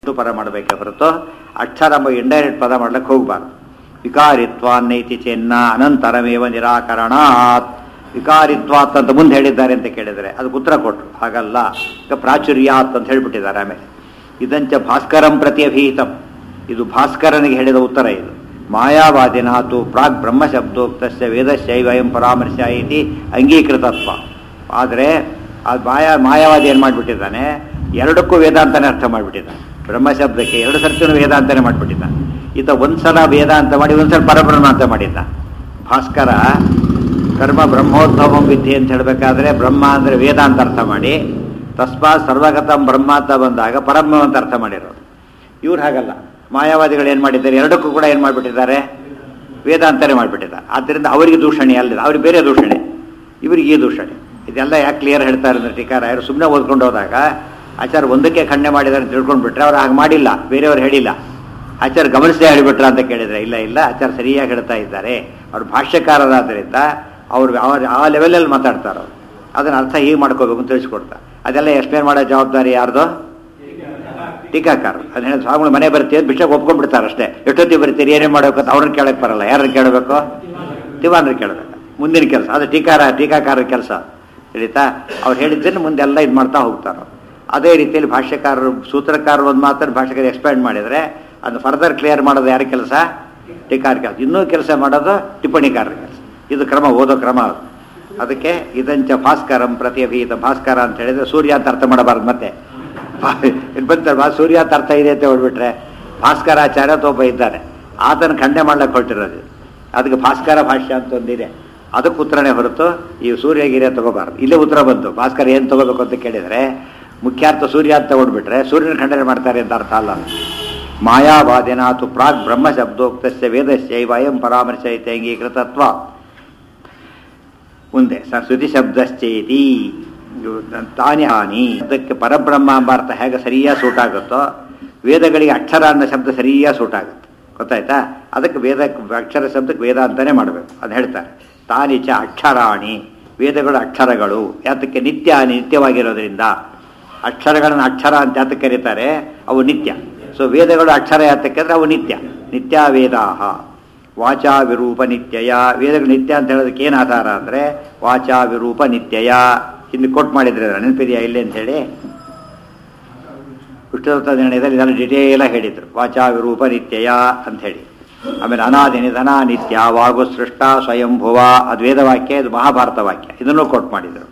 ಇದು ಪದ ಮಾಡಬೇಕೆ ಹೊರತು ಅಕ್ಷರ ಎಂಬ ಇಂಡೈರೆಕ್ಟ್ ಪದ ಮಾಡ್ಲಿಕ್ಕೆ ಹೋಗಬಾರ್ದು ವಿಕಾರಿತ್ವಾನ್ನೈತಿ ಚೆನ್ನ ಅನಂತರಮೇವ ನಿರಾಕರಣಾತ್ ವಿಕಾರಿತ್ವಾತ್ ಅಂತ ಮುಂದೆ ಹೇಳಿದ್ದಾರೆ ಅಂತ ಕೇಳಿದರೆ ಅದಕ್ಕೆ ಉತ್ತರ ಕೊಟ್ಟರು ಹಾಗಲ್ಲ ಈಗ ಪ್ರಾಚುರ್ಯಾತ್ ಅಂತ ಹೇಳಿಬಿಟ್ಟಿದ್ದಾರೆ ಆಮೇಲೆ ಇದಂಚ ಭಾಸ್ಕರಂ ಪ್ರತಿ ಅಭೀತಂ ಇದು ಭಾಸ್ಕರನಿಗೆ ಹೇಳಿದ ಉತ್ತರ ಇದು ಮಾಯಾವಾದಿನಾತು ಪ್ರಾಗ್ ಬ್ರಹ್ಮಶಬ್ದೋಕ್ತಸ್ಯ ವೇದಶೈವಯಂ ಪರಾಮರ್ಶ ಇತಿ ಅಂಗೀಕೃತತ್ವ ಆದರೆ ಆ ಮಾಯಾ ಮಾಯಾವಾದಿ ಏನು ಮಾಡಿಬಿಟ್ಟಿದ್ದಾನೆ ಎರಡಕ್ಕೂ ವೇದಾಂತನೇ ಅರ್ಥ ಮಾಡಿಬಿಟ್ಟಿದ್ದಾನೆ ಬ್ರಹ್ಮಶಬ್ದಕ್ಕೆ ಎರಡು ಸರ್ತಿನೂ ವೇದಾಂತನೇ ಮಾಡಿಬಿಟ್ಟಿದ್ದಾನೆ ಈತ ಒಂದ್ಸಲ ವೇದಾಂತ ಮಾಡಿ ಒಂದ್ಸಲ ಪರಬ್ರಹ್ಮ ಅಂತ ಮಾಡಿದ್ದ ಭಾಸ್ಕರ ಕರ್ಮ ಬ್ರಹ್ಮೋದ್ಭವಂ ವಿದ್ಯೆ ಅಂತ ಹೇಳಬೇಕಾದ್ರೆ ಬ್ರಹ್ಮ ಅಂದರೆ ವೇದಾಂತ ಅರ್ಥ ಮಾಡಿ ತಸ್ಮಾತ್ ಸರ್ವಗತಂ ಬ್ರಹ್ಮ ಅಂತ ಬಂದಾಗ ಪರಬ್ರಹ್ಮ ಅಂತ ಅರ್ಥ ಮಾಡಿರೋದು ಇವ್ರು ಹಾಗಲ್ಲ ಮಾಯಾವಾದಿಗಳು ಏನು ಮಾಡಿದ್ದಾರೆ ಎರಡಕ್ಕೂ ಕೂಡ ಏನು ಮಾಡಿಬಿಟ್ಟಿದ್ದಾರೆ ವೇದಾಂತನೇ ಮಾಡಿಬಿಟ್ಟಿದ್ದಾರೆ ಆದ್ದರಿಂದ ಅವರಿಗೆ ದೂಷಣೆ ಅಲ್ಲ ಅವ್ರಿಗೆ ಬೇರೆ ದೂಷಣೆ ಇವರಿಗೆ ಈ ದೂಷಣೆ ಇದೆಲ್ಲ ಯಾಕೆ ಕ್ಲಿಯರ್ ಹೇಳ್ತಾರೆ ಅಂದ್ರೆ ಟೀಕಾರ ಯಾರು ಸುಮ್ಮನೆ ಓದ್ಕೊಂಡು ಹೋದಾಗ ಆಚಾರ ಒಂದಕ್ಕೆ ಖಂಡನೆ ಮಾಡಿದ್ದಾರೆ ಅಂತ ತಿಳ್ಕೊಂಡು ಬಿಟ್ರೆ ಅವ್ರು ಹಾಗೆ ಮಾಡಿಲ್ಲ ಬೇರೆಯವ್ರು ಹೇಳಿಲ್ಲ ಆಚಾರ ಗಮನಿಸದೆ ಹೇಳಿಬಿಟ್ರ ಅಂತ ಕೇಳಿದ್ರೆ ಇಲ್ಲ ಇಲ್ಲ ಆಚಾರ ಸರಿಯಾಗಿ ಹೇಳ್ತಾ ಇದ್ದಾರೆ ಅವ್ರು ಭಾಷ್ಯಕಾರರಾದ್ದರಿಂದ ಅವ್ರು ಅವ್ರು ಆ ಲೆವೆಲಲ್ಲಿ ಮಾತಾಡ್ತಾರೆ ಅವ್ರು ಅದನ್ನ ಅರ್ಥ ಹೀಗೆ ಮಾಡ್ಕೋಬೇಕು ಅಂತ ತಿಳಿಸ್ಕೊಡ್ತಾರೆ ಅದೆಲ್ಲ ಎಕ್ಸ್ಪ್ಲೇನ್ ಮಾಡೋ ಜವಾಬ್ದಾರಿ ಯಾರ್ದು ಟೀಕಾಕಾರ ಅದನ್ನ ಹೇಳಿ ಸ್ವಾಮಿಗಳು ಮನೆ ಬರ್ತೀವಿ ಅಂತ ಬಿಷಪ್ ಒಪ್ಕೊಂಡ್ಬಿಡ್ತಾರೆ ಅಷ್ಟೇ ಎಷ್ಟೊತ್ತಿ ಬರ್ತೀರಿ ಏನೇ ಮಾಡಬೇಕು ಅಂತ ಅವ್ರನ್ನ ಕೇಳಕ್ಕೆ ಬರಲ್ಲ ಯಾರನ್ನ ಕೇಳಬೇಕು ದಿವಾನ್ರ ಕೇಳಬೇಕು ಮುಂದಿನ ಕೆಲಸ ಅದು ಟೀಕಾರ ಟೀಕಾಕಾರರ ಕೆಲಸ ತಿಳಿತಾ ಅವ್ರು ಹೇಳಿದ್ದನ್ನು ಮುಂದೆಲ್ಲ ಇದು ಮಾಡ್ತಾ ಹೋಗ್ತಾರೆ ಅದೇ ರೀತಿಯಲ್ಲಿ ಭಾಷ್ಯಕಾರರು ಸೂತ್ರಕಾರರು ಒಂದು ಮಾತ್ರ ಭಾಷೆಕಾರ ಎಕ್ಸ್ಪ್ಯಾಂಡ್ ಮಾಡಿದರೆ ಅದನ್ನು ಫರ್ದರ್ ಕ್ಲಿಯರ್ ಮಾಡೋದು ಯಾರ ಕೆಲಸ ಟೀಕಾರ ಕೆಲಸ ಇನ್ನೂ ಕೆಲಸ ಮಾಡೋದು ಟಿಪ್ಪಣಿಕಾರರ ಕೆಲಸ ಇದು ಕ್ರಮ ಓದೋ ಕ್ರಮ ಅದು ಅದಕ್ಕೆ ಇದಂಚ ಭಾಸ್ಕರಂ ಪ್ರತಿಯಭೀತ ಭಾಸ್ಕರ ಅಂತ ಹೇಳಿದ್ರೆ ಸೂರ್ಯ ಅಂತ ಅರ್ಥ ಮಾಡಬಾರ್ದು ಮತ್ತೆ ಇದು ಬಂತಾರೆ ಬಾ ಸೂರ್ಯ ಅಂತ ಅರ್ಥ ಇದೆ ಅಂತ ಹೇಳ್ಬಿಟ್ರೆ ಭಾಸ್ಕರಾಚಾರ್ಯ ಅಂತ ಒಬ್ಬ ಇದ್ದಾನೆ ಆತನ ಖಂಡನೆ ಮಾಡ್ಲಿಕ್ಕೆ ಹೊರಟಿರೋದು ಅದಕ್ಕೆ ಭಾಸ್ಕರ ಭಾಷ್ಯ ಅಂತ ಒಂದಿದೆ ಅದಕ್ಕೆ ಉತ್ತರನೇ ಹೊರತು ಈ ಸೂರ್ಯಗಿರಿ ತಗೋಬಾರ್ದು ಇಲ್ಲೇ ಉತ್ತರ ಬಂತು ಭಾಸ್ಕರ ಏನು ತಗೋಬೇಕು ಅಂತ ಕೇಳಿದರೆ ಮುಖ್ಯಾರ್ಥ ಸೂರ್ಯ ಅಂತ ತಗೊಂಡ್ಬಿಟ್ರೆ ಸೂರ್ಯನ ಖಂಡನೆ ಮಾಡ್ತಾರೆ ಅಂತ ಅರ್ಥ ಅಲ್ಲ ಮಾಯಾವಾದಿನಾತು ಪ್ರಾಗ್ ಬ್ರಹ್ಮ ಶಬ್ದೋಕ್ತಸ್ಯ ವೇದಸ್ಯೈವ ಅಯಂ ಪರಾಮರ್ಶ ಐತೆ ಅಂಗೀಕೃತತ್ವ ಮುಂದೆ ಶ್ರುತಿ ಶಬ್ದಶ್ಚೇತಿ ತಾನಿ ಹಾನಿ ಅದಕ್ಕೆ ಪರಬ್ರಹ್ಮ ಎಂಬ ಅರ್ಥ ಹೇಗೆ ಸರಿಯಾಗಿ ಸೂಟ್ ಆಗುತ್ತೋ ವೇದಗಳಿಗೆ ಅಕ್ಷರ ಅನ್ನೋ ಶಬ್ದ ಸರಿಯಾಗಿ ಸೂಟ್ ಆಗುತ್ತೆ ಗೊತ್ತಾಯ್ತಾ ಅದಕ್ಕೆ ವೇದ ಅಕ್ಷರ ಶಬ್ದಕ್ಕೆ ವೇದ ಅಂತಾನೆ ಮಾಡಬೇಕು ಅದು ಹೇಳ್ತಾರೆ ತಾನಿ ಚ ಅಕ್ಷರಾಣಿ ವೇದಗಳು ಅಕ್ಷರಗಳು ಯಾತಕ್ಕೆ ನಿತ್ಯ ನಿತ್ಯವಾಗಿರೋದ್ರಿಂದ ಅಕ್ಷರಗಳನ್ನು ಅಕ್ಷರ ಅಂತ ಯಾತಕ್ಕೆ ಕರೀತಾರೆ ಅವು ನಿತ್ಯ ಸೊ ವೇದಗಳು ಅಕ್ಷರ ಯಾತಕ್ಕೆ ಅಂದ್ರೆ ಅವು ನಿತ್ಯ ನಿತ್ಯ ವೇದಾಹ ವಾಚಾ ವಿರೂಪ ನಿತ್ಯಯ ವೇದಗಳು ನಿತ್ಯ ಅಂತ ಹೇಳೋದಕ್ಕೆ ಏನು ಆಧಾರ ಅಂದರೆ ವಾಚಾ ವಿರೂಪ ನಿತ್ಯಯ ಹಿಂದೆ ಕೊಟ್ಟು ಮಾಡಿದ್ರೆ ನೆನಪಿದೆಯಾ ಇಲ್ಲಿ ಅಂತ ಹೇಳಿ ವಿಷ್ಣುದತ್ತ ನಿರ್ಣಯದಲ್ಲಿ ಇದನ್ನು ಡಿಟೇಲಾಗಿ ಹೇಳಿದರು ವಾಚಾ ವಿರೂಪ ನಿತ್ಯಯ ಅಂತ ಹೇಳಿ ಆಮೇಲೆ ಅನಾದಿ ನಿಧನ ನಿತ್ಯ ವಾಗು ಸೃಷ್ಟ ಸ್ವಯಂಭುವ ಅದು ವೇದವಾಕ್ಯ ಇದು ಮಹಾಭಾರತ ವಾಕ್ಯ ಇದನ್ನು ಕೊಟ್ಟು ಮಾಡಿದರು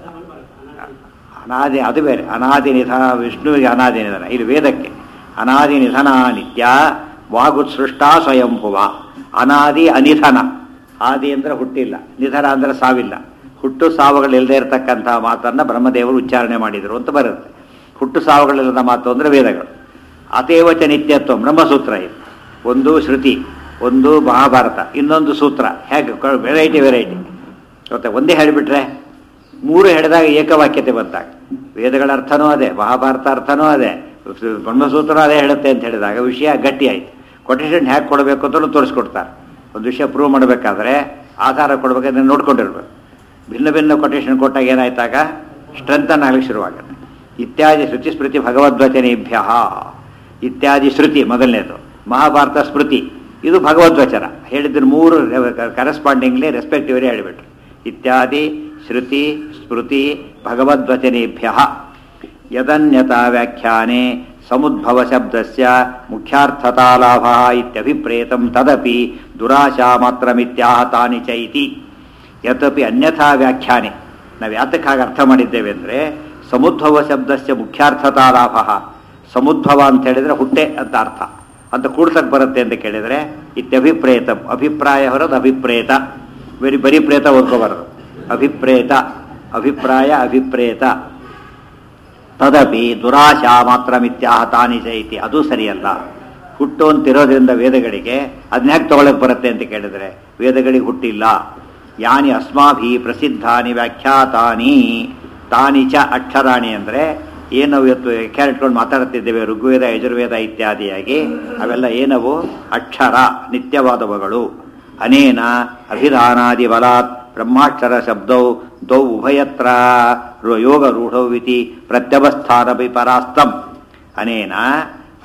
ಅನಾದಿ ಅದು ಬೇರೆ ಅನಾದಿ ನಿಧನ ವಿಷ್ಣುವಿಗೆ ಅನಾದಿ ನಿಧನ ಇದು ವೇದಕ್ಕೆ ಅನಾದಿ ನಿಧನ ನಿತ್ಯ ವಾಗುತ್ಸೃಷ್ಟ ಸ್ವಯಂಭುವ ಅನಾದಿ ಅನಿಧನ ಆದಿ ಅಂದರೆ ಹುಟ್ಟಿಲ್ಲ ನಿಧನ ಅಂದರೆ ಸಾವಿಲ್ಲ ಹುಟ್ಟು ಸಾವುಗಳಿಲ್ಲದೆ ಇರತಕ್ಕಂತಹ ಮಾತನ್ನು ಬ್ರಹ್ಮದೇವರು ಉಚ್ಚಾರಣೆ ಮಾಡಿದರು ಅಂತ ಬರುತ್ತೆ ಹುಟ್ಟು ಸಾವುಗಳಿಲ್ಲದ ಮಾತು ಅಂದರೆ ವೇದಗಳು ಅತೇವಚ ನಿತ್ಯತ್ವ ಬ್ರಹ್ಮಸೂತ್ರ ಇದು ಒಂದು ಶ್ರುತಿ ಒಂದು ಮಹಾಭಾರತ ಇನ್ನೊಂದು ಸೂತ್ರ ಹೇಗೆ ವೆರೈಟಿ ವೆರೈಟಿ ಗೊತ್ತಾ ಒಂದೇ ಹೇಳಿಬಿಟ್ರೆ ಮೂರು ಹೇಳಿದಾಗ ಏಕವಾಕ್ಯತೆ ಬಂದಾಗ ವೇದಗಳ ಅರ್ಥನೂ ಅದೇ ಮಹಾಭಾರತ ಅರ್ಥನೂ ಅದೇ ಬ್ರಹ್ಮಸೂತ್ರ ಅದೇ ಹೇಳುತ್ತೆ ಅಂತ ಹೇಳಿದಾಗ ವಿಷಯ ಗಟ್ಟಿ ಆಯ್ತು ಕೊಟೇಶನ್ ಹೇಗೆ ಕೊಡಬೇಕು ಅಂತಲೂ ತೋರಿಸ್ಕೊಡ್ತಾರೆ ಒಂದು ವಿಷಯ ಪ್ರೂವ್ ಮಾಡಬೇಕಾದ್ರೆ ಆಧಾರ ಕೊಡಬೇಕಾದ್ರೆ ನೋಡ್ಕೊಂಡಿರ್ಬೇಕು ಭಿನ್ನ ಭಿನ್ನ ಕೊಟೇಶನ್ ಕೊಟ್ಟಾಗ ಏನಾಯ್ತಾಗ ಸ್ಟ್ರೆಂತನ್ ಆಗಲಿಕ್ಕೆ ಶುರುವಾಗುತ್ತೆ ಇತ್ಯಾದಿ ಶ್ರುತಿ ಸ್ಮೃತಿ ಭಗವದ್ವಚನೇಭ್ಯ ಇತ್ಯಾದಿ ಶ್ರುತಿ ಮೊದಲನೇದು ಮಹಾಭಾರತ ಸ್ಮೃತಿ ಇದು ಭಗವದ್ವಚನ ಹೇಳಿದ್ರೆ ಮೂರು ಕರೆಸ್ಪಾಂಡಿಂಗ್ಲಿ ರೆಸ್ಪೆಕ್ಟಿವ್ಲಿ ಹೇಳಿಬಿಟ್ರು ಇತ್ಯಾದಿ ಶ್ರುತಿ ಸ್ಮೃತಿ ಭಗವದ್ವಚನೇಭ್ಯ ಯದನ್ಯತಾ ವ್ಯಾಖ್ಯಾನೆ ಸಮುದ್ಭವ ಶಬ್ದಸ್ಯ ಮುಖ್ಯಾರ್ಥತಾ ಲಾಭ ಇತ್ಯಭಿಪ್ರೇತಂ ತದಪಿ ದುರಾಶಾ ಮಾತ್ರ ಮಿತ್ಯಾಹ ತಾನಿ ಚೈತಿ ಯತಪಿ ಅನ್ಯಥಾ ವ್ಯಾಖ್ಯಾನೆ ನಾವು ಯಾತಕ್ಕೆ ಹಾಗೆ ಅರ್ಥ ಮಾಡಿದ್ದೇವೆ ಅಂದರೆ ಸಮುದ್ಭವ ಶಬ್ದಸ್ಯ ಮುಖ್ಯಾರ್ಥತಾ ಲಾಭ ಸಮುದ್ಭವ ಅಂತ ಹೇಳಿದರೆ ಹುಟ್ಟೆ ಅಂತ ಅರ್ಥ ಅಂತ ಕೂಡ್ಸಕ್ಕೆ ಬರುತ್ತೆ ಅಂತ ಕೇಳಿದರೆ ಇತ್ಯಭಿಪ್ರೇತ ಅಭಿಪ್ರಾಯ ಹೊರದು ಅಭಿಪ್ರೇತ ಬರೀ ಬರೀ ಪ್ರೇತ ಓದ್ಕೋಬಾರದು ಅಭಿಪ್ರೇತ ಅಭಿಪ್ರಾಯ ಅಭಿಪ್ರೇತ ತದಪಿ ದುರಾಶಾ ಮಾತ್ರ ಮಿತ್ಯಾಹ ತಾನಿ ಚೈತಿ ಅದು ಸರಿಯಲ್ಲ ಹುಟ್ಟು ಅಂತಿರೋದ್ರಿಂದ ವೇದಗಳಿಗೆ ಅದನ್ನ ಹೇಗೆ ತಗೊಳಕ್ ಬರುತ್ತೆ ಅಂತ ಕೇಳಿದ್ರೆ ವೇದಗಳಿಗೆ ಹುಟ್ಟಿಲ್ಲ ಯಾನಿ ಅಸ್ಮಾಭಿ ಪ್ರಸಿದ್ಧಾನಿ ವ್ಯಾಖ್ಯಾತಾನಿ ತಾನಿ ಚ ಅಕ್ಷರಾಣಿ ಅಂದರೆ ಏನು ಇವತ್ತು ವ್ಯಾಖ್ಯಾನ ಇಟ್ಕೊಂಡು ಮಾತಾಡ್ತಿದ್ದೇವೆ ಋಗ್ವೇದ ಯಜುರ್ವೇದ ಇತ್ಯಾದಿಯಾಗಿ ಅವೆಲ್ಲ ಏನವು ಅಕ್ಷರ ನಿತ್ಯವಾದವುಗಳು ಅನೇನ ಅಭಿಧಾನಾದಿ ಬಲಾತ್ ಬ್ರಹ್ಮಾಕ್ಷರ ಶಬ್ದೌ ದೌ ಉಭಯತ್ರ ಯೋಗ ರೂಢೌ ಇತಿ ಪ್ರತ್ಯವಸ್ಥಾನ ಪರಾಸ್ತಂ ಅನೇನ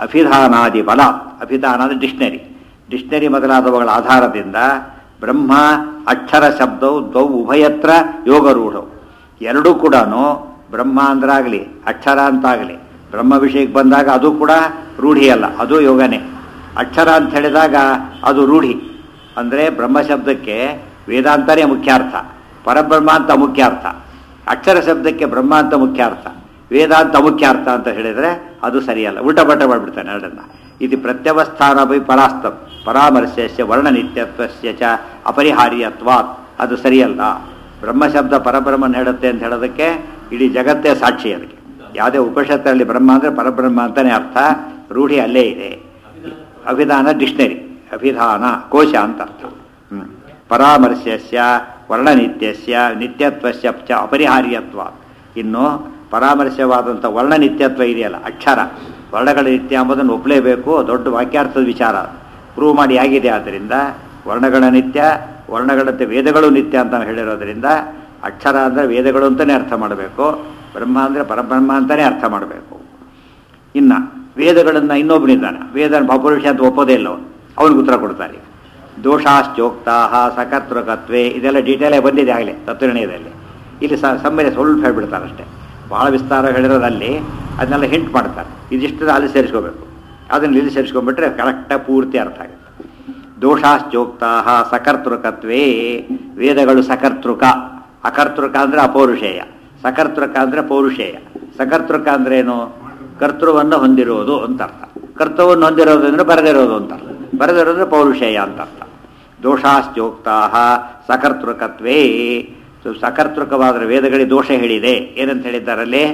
ಅಭಿಧಾನಾದಿ ಬಲ ಅಭಿಧಾನ ಅಂದರೆ ಡಿಕ್ಷನರಿ ಡಿಕ್ಷನರಿ ಮೊದಲಾದವುಗಳ ಆಧಾರದಿಂದ ಬ್ರಹ್ಮ ಅಕ್ಷರ ಶಬ್ದವು ದ್ವೌ ಉಭಯತ್ರ ಯೋಗರೂಢವು ಎರಡೂ ಕೂಡ ಬ್ರಹ್ಮ ಅಂದ್ರಾಗಲಿ ಅಕ್ಷರ ಅಂತಾಗಲಿ ಬ್ರಹ್ಮ ವಿಷಯಕ್ಕೆ ಬಂದಾಗ ಅದು ಕೂಡ ರೂಢಿ ಅಲ್ಲ ಅದು ಯೋಗನೇ ಅಕ್ಷರ ಅಂತ ಹೇಳಿದಾಗ ಅದು ರೂಢಿ ಅಂದರೆ ಬ್ರಹ್ಮ ಶಬ್ದಕ್ಕೆ ವೇದಾಂತನೇ ಮುಖ್ಯಾರ್ಥ ಪರಬ್ರಹ್ಮ ಅಂತ ಮುಖ್ಯಾರ್ಥ ಅಕ್ಷರ ಶಬ್ದಕ್ಕೆ ಬ್ರಹ್ಮ ಅಂತ ಮುಖ್ಯಾರ್ಥ ವೇದಾಂತ ಮುಖ್ಯಾರ್ಥ ಅಂತ ಹೇಳಿದರೆ ಅದು ಸರಿಯಲ್ಲ ಉಲ್ಟಾ ಪಲ್ಟ ಮಾಡಿಬಿಡ್ತಾನೆ ಎರಡನ್ನ ಇದು ಪ್ರತ್ಯವಸ್ಥಾನ ಬೈ ಪರಾಸ್ತಂ ಪರಾಮರ್ಶಸ್ಯ ವರ್ಣನಿತ್ಯತ್ವಸ್ಯ ಚ ಅಪರಿಹಾರ್ಯತ್ವಾತ್ ಅದು ಸರಿಯಲ್ಲ ಬ್ರಹ್ಮ ಶಬ್ದ ಪರಬ್ರಹ್ಮನ್ ಹೇಳುತ್ತೆ ಅಂತ ಹೇಳೋದಕ್ಕೆ ಇಡೀ ಜಗತ್ತೇ ಸಾಕ್ಷಿ ಅದಕ್ಕೆ ಯಾವುದೇ ಉಪನಿಷತ್ತಲ್ಲಿ ಬ್ರಹ್ಮ ಅಂದರೆ ಪರಬ್ರಹ್ಮ ಅಂತಲೇ ಅರ್ಥ ರೂಢಿ ಅಲ್ಲೇ ಇದೆ ಅಭಿಧಾನ ಡಿಕ್ಷನರಿ ಅಭಿಧಾನ ಕೋಶ ಅಂತ ಅರ್ಥ ಹ್ಮ್. ಪರಾಮರ್ಶಸ್ಯ ವರ್ಣನಿತ್ಯಸ್ಯ ನಿತ್ಯತ್ವಸ್ಯ ಚ ಅಪರಿಹಾರ್ಯತ್ವ ಇನ್ನು ಪರಾಮರ್ಶವಾದಂಥ ವರ್ಣನಿತ್ಯತ್ವ ಇದೆಯಲ್ಲ ಅಕ್ಷರ ವರ್ಣಗಳ ನಿತ್ಯ ಎಂಬುದನ್ನು ಒಪ್ಪಲೇಬೇಕು ದೊಡ್ಡ ವಾಕ್ಯಾರ್ಥದ ವಿಚಾರ ಪ್ರೂವ್ ಮಾಡಿ ಆಗಿದೆ ಆದ್ದರಿಂದ ವರ್ಣಗಳ ನಿತ್ಯ ವರ್ಣಗಳಂತೆ ವೇದಗಳು ನಿತ್ಯ ಅಂತ ಹೇಳಿರೋದ್ರಿಂದ ಅಕ್ಷರ ಅಂದರೆ ವೇದಗಳು ಅಂತಲೇ ಅರ್ಥ ಮಾಡಬೇಕು ಬ್ರಹ್ಮ ಅಂದರೆ ಪರಬ್ರಹ್ಮ ಅಂತಲೇ ಅರ್ಥ ಮಾಡಬೇಕು ಇನ್ನು ವೇದಗಳನ್ನು ಇನ್ನೊಬ್ಬನಿದ್ದಾನೆ ವೇದ ಪೌರುಷ ಅಂತ ಒಪ್ಪೋದೇ ಇಲ್ಲ ಅವನು ಅವನಿಗೆ ಉತ್ತರ ಕೊಡ್ತಾರೆ ದೋಷಾಶ್ಚೋಕ್ತಾ ಸಕರ್ತೃಕತ್ವೇ ಇದೆಲ್ಲ ಡೀಟೇಲೇ ಬಂದಿದೆ ಆಗಲೇ ತತ್ವನಿರ್ಣಯದಲ್ಲಿ ಇಲ್ಲಿ ಸ ಸಮ್ಮನೆ ಸ್ವಲ್ಪ ಹೇಳ್ಬಿಡ್ತಾರೆ ಅಷ್ಟೇ ಭಾಳ ವಿಸ್ತಾರ ಹೇಳಿರೋದಲ್ಲಿ ಅದನ್ನೆಲ್ಲ ಹಿಂಟ್ ಮಾಡ್ತಾರೆ ಇದಿಷ್ಟು ಅಲ್ಲಿ ಸೇರಿಸ್ಕೋಬೇಕು ಅದನ್ನು ಇಲ್ಲಿ ಸೇರಿಸ್ಕೊಂಡ್ಬಿಟ್ರೆ ಕರೆಕ್ಟಾಗಿ ಪೂರ್ತಿ ಅರ್ಥ ಆಗುತ್ತೆ ದೋಷಾಶ್ಚೋಕ್ತಾ ಸಕರ್ತೃಕತ್ವೇ ವೇದಗಳು ಸಕರ್ತೃಕ ಅಕರ್ತೃಕ ಅಂದರೆ ಅಪೌರುಷೇಯ ಸಕರ್ತೃಕ ಅಂದರೆ ಪೌರುಷೇಯ ಸಕರ್ತೃಕ ಅಂದ್ರೆ ಏನು ಕರ್ತೃವನ್ನು ಹೊಂದಿರೋದು ಅಂತ ಅರ್ಥ ಕರ್ತೃವನ್ನು ಹೊಂದಿರೋದು ಅಂದರೆ ಬರೆದಿರೋದು ಅಂತ ಅರ್ಥ ಬರೆದಿರೋದ್ರೆ ಪೌರುಷೇಯ ಅಂತ ಅರ್ಥ ದೋಷಾಶ್ಚೋಕ್ತಾ ಸಕರ್ತೃಕತ್ವೇ ಸೊ ಸಕರ್ತೃಕವಾದರೆ ವೇದಗಳಿಗೆ ದೋಷ ಹೇಳಿದೆ ಏನಂತ ಹೇಳಿದ್ದಾರಲ್ಲಿ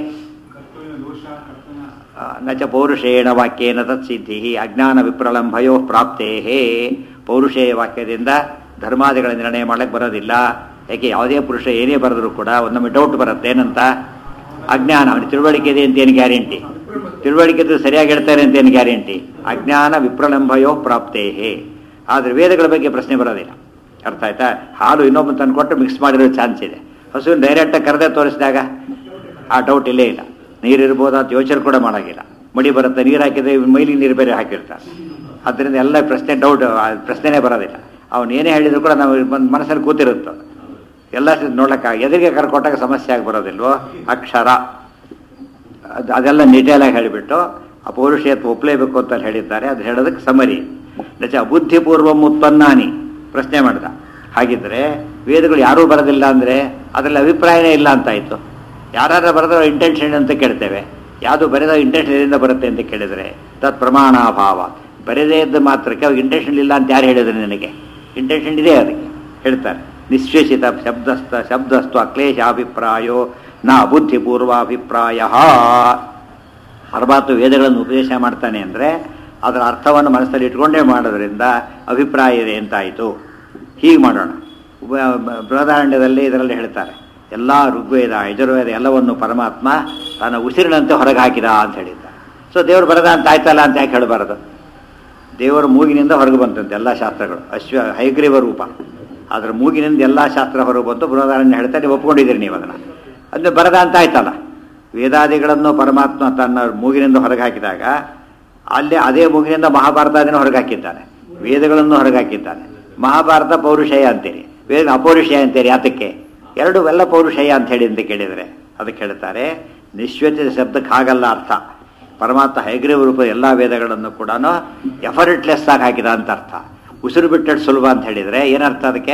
ಆ, ನ ಚ ಪೌರುಷೇಣ ವಾಕ್ಯೇನ ತತ್ಸಿದ್ಧಿ ಅಜ್ಞಾನ ವಿಪ್ರಲಂಭಯೋ ಪ್ರಾಪ್ತೇ ಪೌರುಷೇಯ ವಾಕ್ಯದಿಂದ ಧರ್ಮಾದಿಗಳ ನಿರ್ಣಯ ಮಾಡಕ್ಕೆ ಬರೋದಿಲ್ಲ ಯಾಕೆ ಯಾವುದೇ ಪುರುಷ ಏನೇ ಬರೆದರೂ ಕೂಡ ಒಂದೊಮ್ಮೆ ಡೌಟ್ ಬರುತ್ತೆ ಏನಂತ ಅಜ್ಞಾನ ಅವನಿಗೆ ತಿಳುವಳಿಕೆ ಇದೆ ಅಂತ ಏನು ಗ್ಯಾರಂಟಿ ತಿಳುವಳಿಕೆ ಇದ್ರೆ ಸರಿಯಾಗಿ ಹೇಳ್ತಾರೆ ಅಂತ ಏನು ಗ್ಯಾರಂಟಿ ಅಜ್ಞಾನ ವಿಪ್ರಲಂಭಯೋ ಪ್ರಾಪ್ತೇ ಆದರೆ ವೇದಗಳ ಬಗ್ಗೆ ಪ್ರಶ್ನೆ ಬರೋದಿಲ್ಲ ಅರ್ಥ ಆಯ್ತಾ ಹಾಲು ಇನ್ನೊಬ್ಬ ತಂದು ಕೊಟ್ಟು ಮಿಕ್ಸ್ ಮಾಡಿರೋ ಚಾನ್ಸ್ ಇದೆ ಹಸುವಿನ ಡೈರೆಕ್ಟಾಗಿ ಕರೆದೇ ತೋರಿಸಿದಾಗ ಆ ಡೌಟ್ ಇಲ್ಲೇ ಇಲ್ಲ ನೀರು ಇರ್ಬೋದು ಅಂತ ಯೋಚನೆ ಕೂಡ ಮಾಡೋಂಗಿಲ್ಲ ಮಡಿ ಬರುತ್ತೆ ನೀರು ಹಾಕಿದ್ರೆ ಮೈಲಿಗೆ ನೀರು ಬೇರೆ ಹಾಕಿರ್ತಾರೆ ಅದರಿಂದ ಎಲ್ಲ ಪ್ರಶ್ನೆ ಡೌಟ್ ಪ್ರಶ್ನೆನೇ ಬರೋದಿಲ್ಲ ಅವನು ಏನೇ ಹೇಳಿದ್ರು ಕೂಡ ನಾವು ಬಂದು ಮನಸ್ಸಲ್ಲಿ ಕೂತಿರುತ್ತೆ ಅದು. ಎಲ್ಲ ನೋಡ್ಲಿಕ್ಕೆ ಎದುರಿಗೆ ಕರ್ಕೊಟ್ಟಾಗ ಸಮಸ್ಯೆ ಆಗಿ ಬರೋದಿಲ್ವೋ ಅಕ್ಷರ ಅದು ಅದೆಲ್ಲ ನಿಟೇಲಾಗಿ ಹೇಳಿಬಿಟ್ಟು ಅಪೌರುಷೇತ್ವ ಒಪ್ಪಲೇಬೇಕು ಅಂತ ಹೇಳಿದ್ದಾರೆ ಅದು ಹೇಳೋದಕ್ಕೆ ಸಮರಿ ನಚ ಬುದ್ಧಿಪೂರ್ವ ಉತ್ಪನ್ನಾನಿ ಪ್ರಶ್ನೆ ಮಾಡ್ದ ಹಾಗಿದ್ರೆ ವೇದಗಳು ಯಾರೂ ಬರೋದಿಲ್ಲ ಅಂದರೆ ಅದರಲ್ಲಿ ಅಭಿಪ್ರಾಯನೇ ಇಲ್ಲ ಅಂತಾಯಿತು ಯಾರು ಬರೆದೋ ಇಂಟೆನ್ಷನ್ ಅಂತ ಕೇಳ್ತೇವೆ ಯಾವುದು ಬರೆದ ಇಂಟೆನ್ಷನ್ ಇದರಿಂದ ಬರುತ್ತೆ ಅಂತ ಕೇಳಿದರೆ ತತ್ ಪ್ರಮಾಣಾಭಾವ ಬರೆದೇ ಇದ್ದ ಮಾತ್ರಕ್ಕೆ ಅವಾಗ ಇಂಟೆನ್ಷನ್ ಇಲ್ಲ ಅಂತ ಯಾರು ಹೇಳಿದ್ರು ನಿನಗೆ ಇಂಟೆನ್ಷನ್ ಇದೆ ಅದಕ್ಕೆ ಹೇಳ್ತಾರೆ ನಿಶ್ವೇಷಿತ ಶಬ್ದಸ್ಥ ಶಬ್ದಸ್ತು ಅಕ್ಲೇಶಾಭಿಪ್ರಾಯೋ ನ ಬುದ್ಧಿಪೂರ್ವಾಭಿಪ್ರಾಯ ಅರ್ಬಾತು ವೇದಗಳನ್ನು ಉಪದೇಶ ಮಾಡ್ತಾನೆ ಅಂದರೆ ಅದರ ಅರ್ಥವನ್ನು ಮನಸ್ಸಲ್ಲಿ ಇಟ್ಕೊಂಡೇ ಮಾಡೋದ್ರಿಂದ ಅಭಿಪ್ರಾಯ ಇದೆ ಅಂತಾಯಿತು ಹೀಗೆ ಮಾಡೋಣ ಉಪ- ಬೃಹದಾರಣ್ಯದಲ್ಲಿ ಇದರಲ್ಲಿ ಹೇಳ್ತಾರೆ ಎಲ್ಲ ಋಗ್ವೇದ ಯಜುರ್ವೇದ ಎಲ್ಲವನ್ನು ಪರಮಾತ್ಮ ತನ್ನ ಉಸಿರಿನಂತೆ ಹೊರಗೆ ಹಾಕಿದ ಅಂತ ಹೇಳಿದ್ದ ಸೊ ದೇವರು ಬರದ ಅಂತ ಆಯ್ತಲ್ಲ ಅಂತ ಯಾಕೆ ಹೇಳಬಾರದು ದೇವರ ಮೂಗಿನಿಂದ ಹೊರಗೆ ಬಂತಂತೆ ಎಲ್ಲ ಶಾಸ್ತ್ರಗಳು ಅಶ್ವ ಹೈಗ್ರೀವ ರೂಪ ಅದರ ಮೂಗಿನಿಂದ ಎಲ್ಲ ಶಾಸ್ತ್ರ ಹೊರಗೆ ಬಂತು ಬೃಹದಾರಣ್ಯ ಹೇಳ್ತಾರೆ ನೀವು ಒಪ್ಕೊಂಡಿದ್ದೀರಿ ನೀವು ಅದನ್ನು ಅದನ್ನ ಬರದ ಅಂತ ಆಯ್ತಲ್ಲ ವೇದಾದಿಗಳನ್ನು ಪರಮಾತ್ಮ ತನ್ನ ಮೂಗಿನಿಂದ ಹೊರಗೆ ಹಾಕಿದಾಗ ಅಲ್ಲೇ ಅದೇ ಮೂಗಿನಿಂದ ಮಹಾಭಾರತಾದಿನ ಹೊರಗೆ ಹಾಕಿದ್ದಾನೆ ವೇದಗಳನ್ನು ಹೊರಗೆ ಹಾಕಿದ್ದಾನೆ ಮಹಾಭಾರತ ಪೌರುಷೇಯ ಅಂತೀರಿ ವೇದ ಅಪೌರುಷೇಯ ಅಂತೀರಿ ಯಾತಕ್ಕೆ ಎರಡು ಎಲ್ಲ ಪೌರುಷೇಯ ಅಂತ ಹೇಳಿ ಅಂತ ಕೇಳಿದರೆ ಅದಕ್ಕೆ ಹೇಳ್ತಾರೆ ನಿಶ್ವಚಿತ ಶಬ್ದಕ್ಕೆ ಹಾಗಲ್ಲ ಅರ್ಥ ಪರಮಾತ್ಮ ಹೈಗ್ರೀವ ರೂಪ ಎಲ್ಲ ವೇದಗಳನ್ನು ಕೂಡ ಎಫರ್ಟ್ಲೆಸ್ ಆಗಿ ಹಾಕಿದ ಅಂತ ಅರ್ಥ ಉಸಿರು ಬಿಟ್ಟದ್ದು ಸುಲಭ ಅಂತ ಹೇಳಿದರೆ ಏನರ್ಥ ಅದಕ್ಕೆ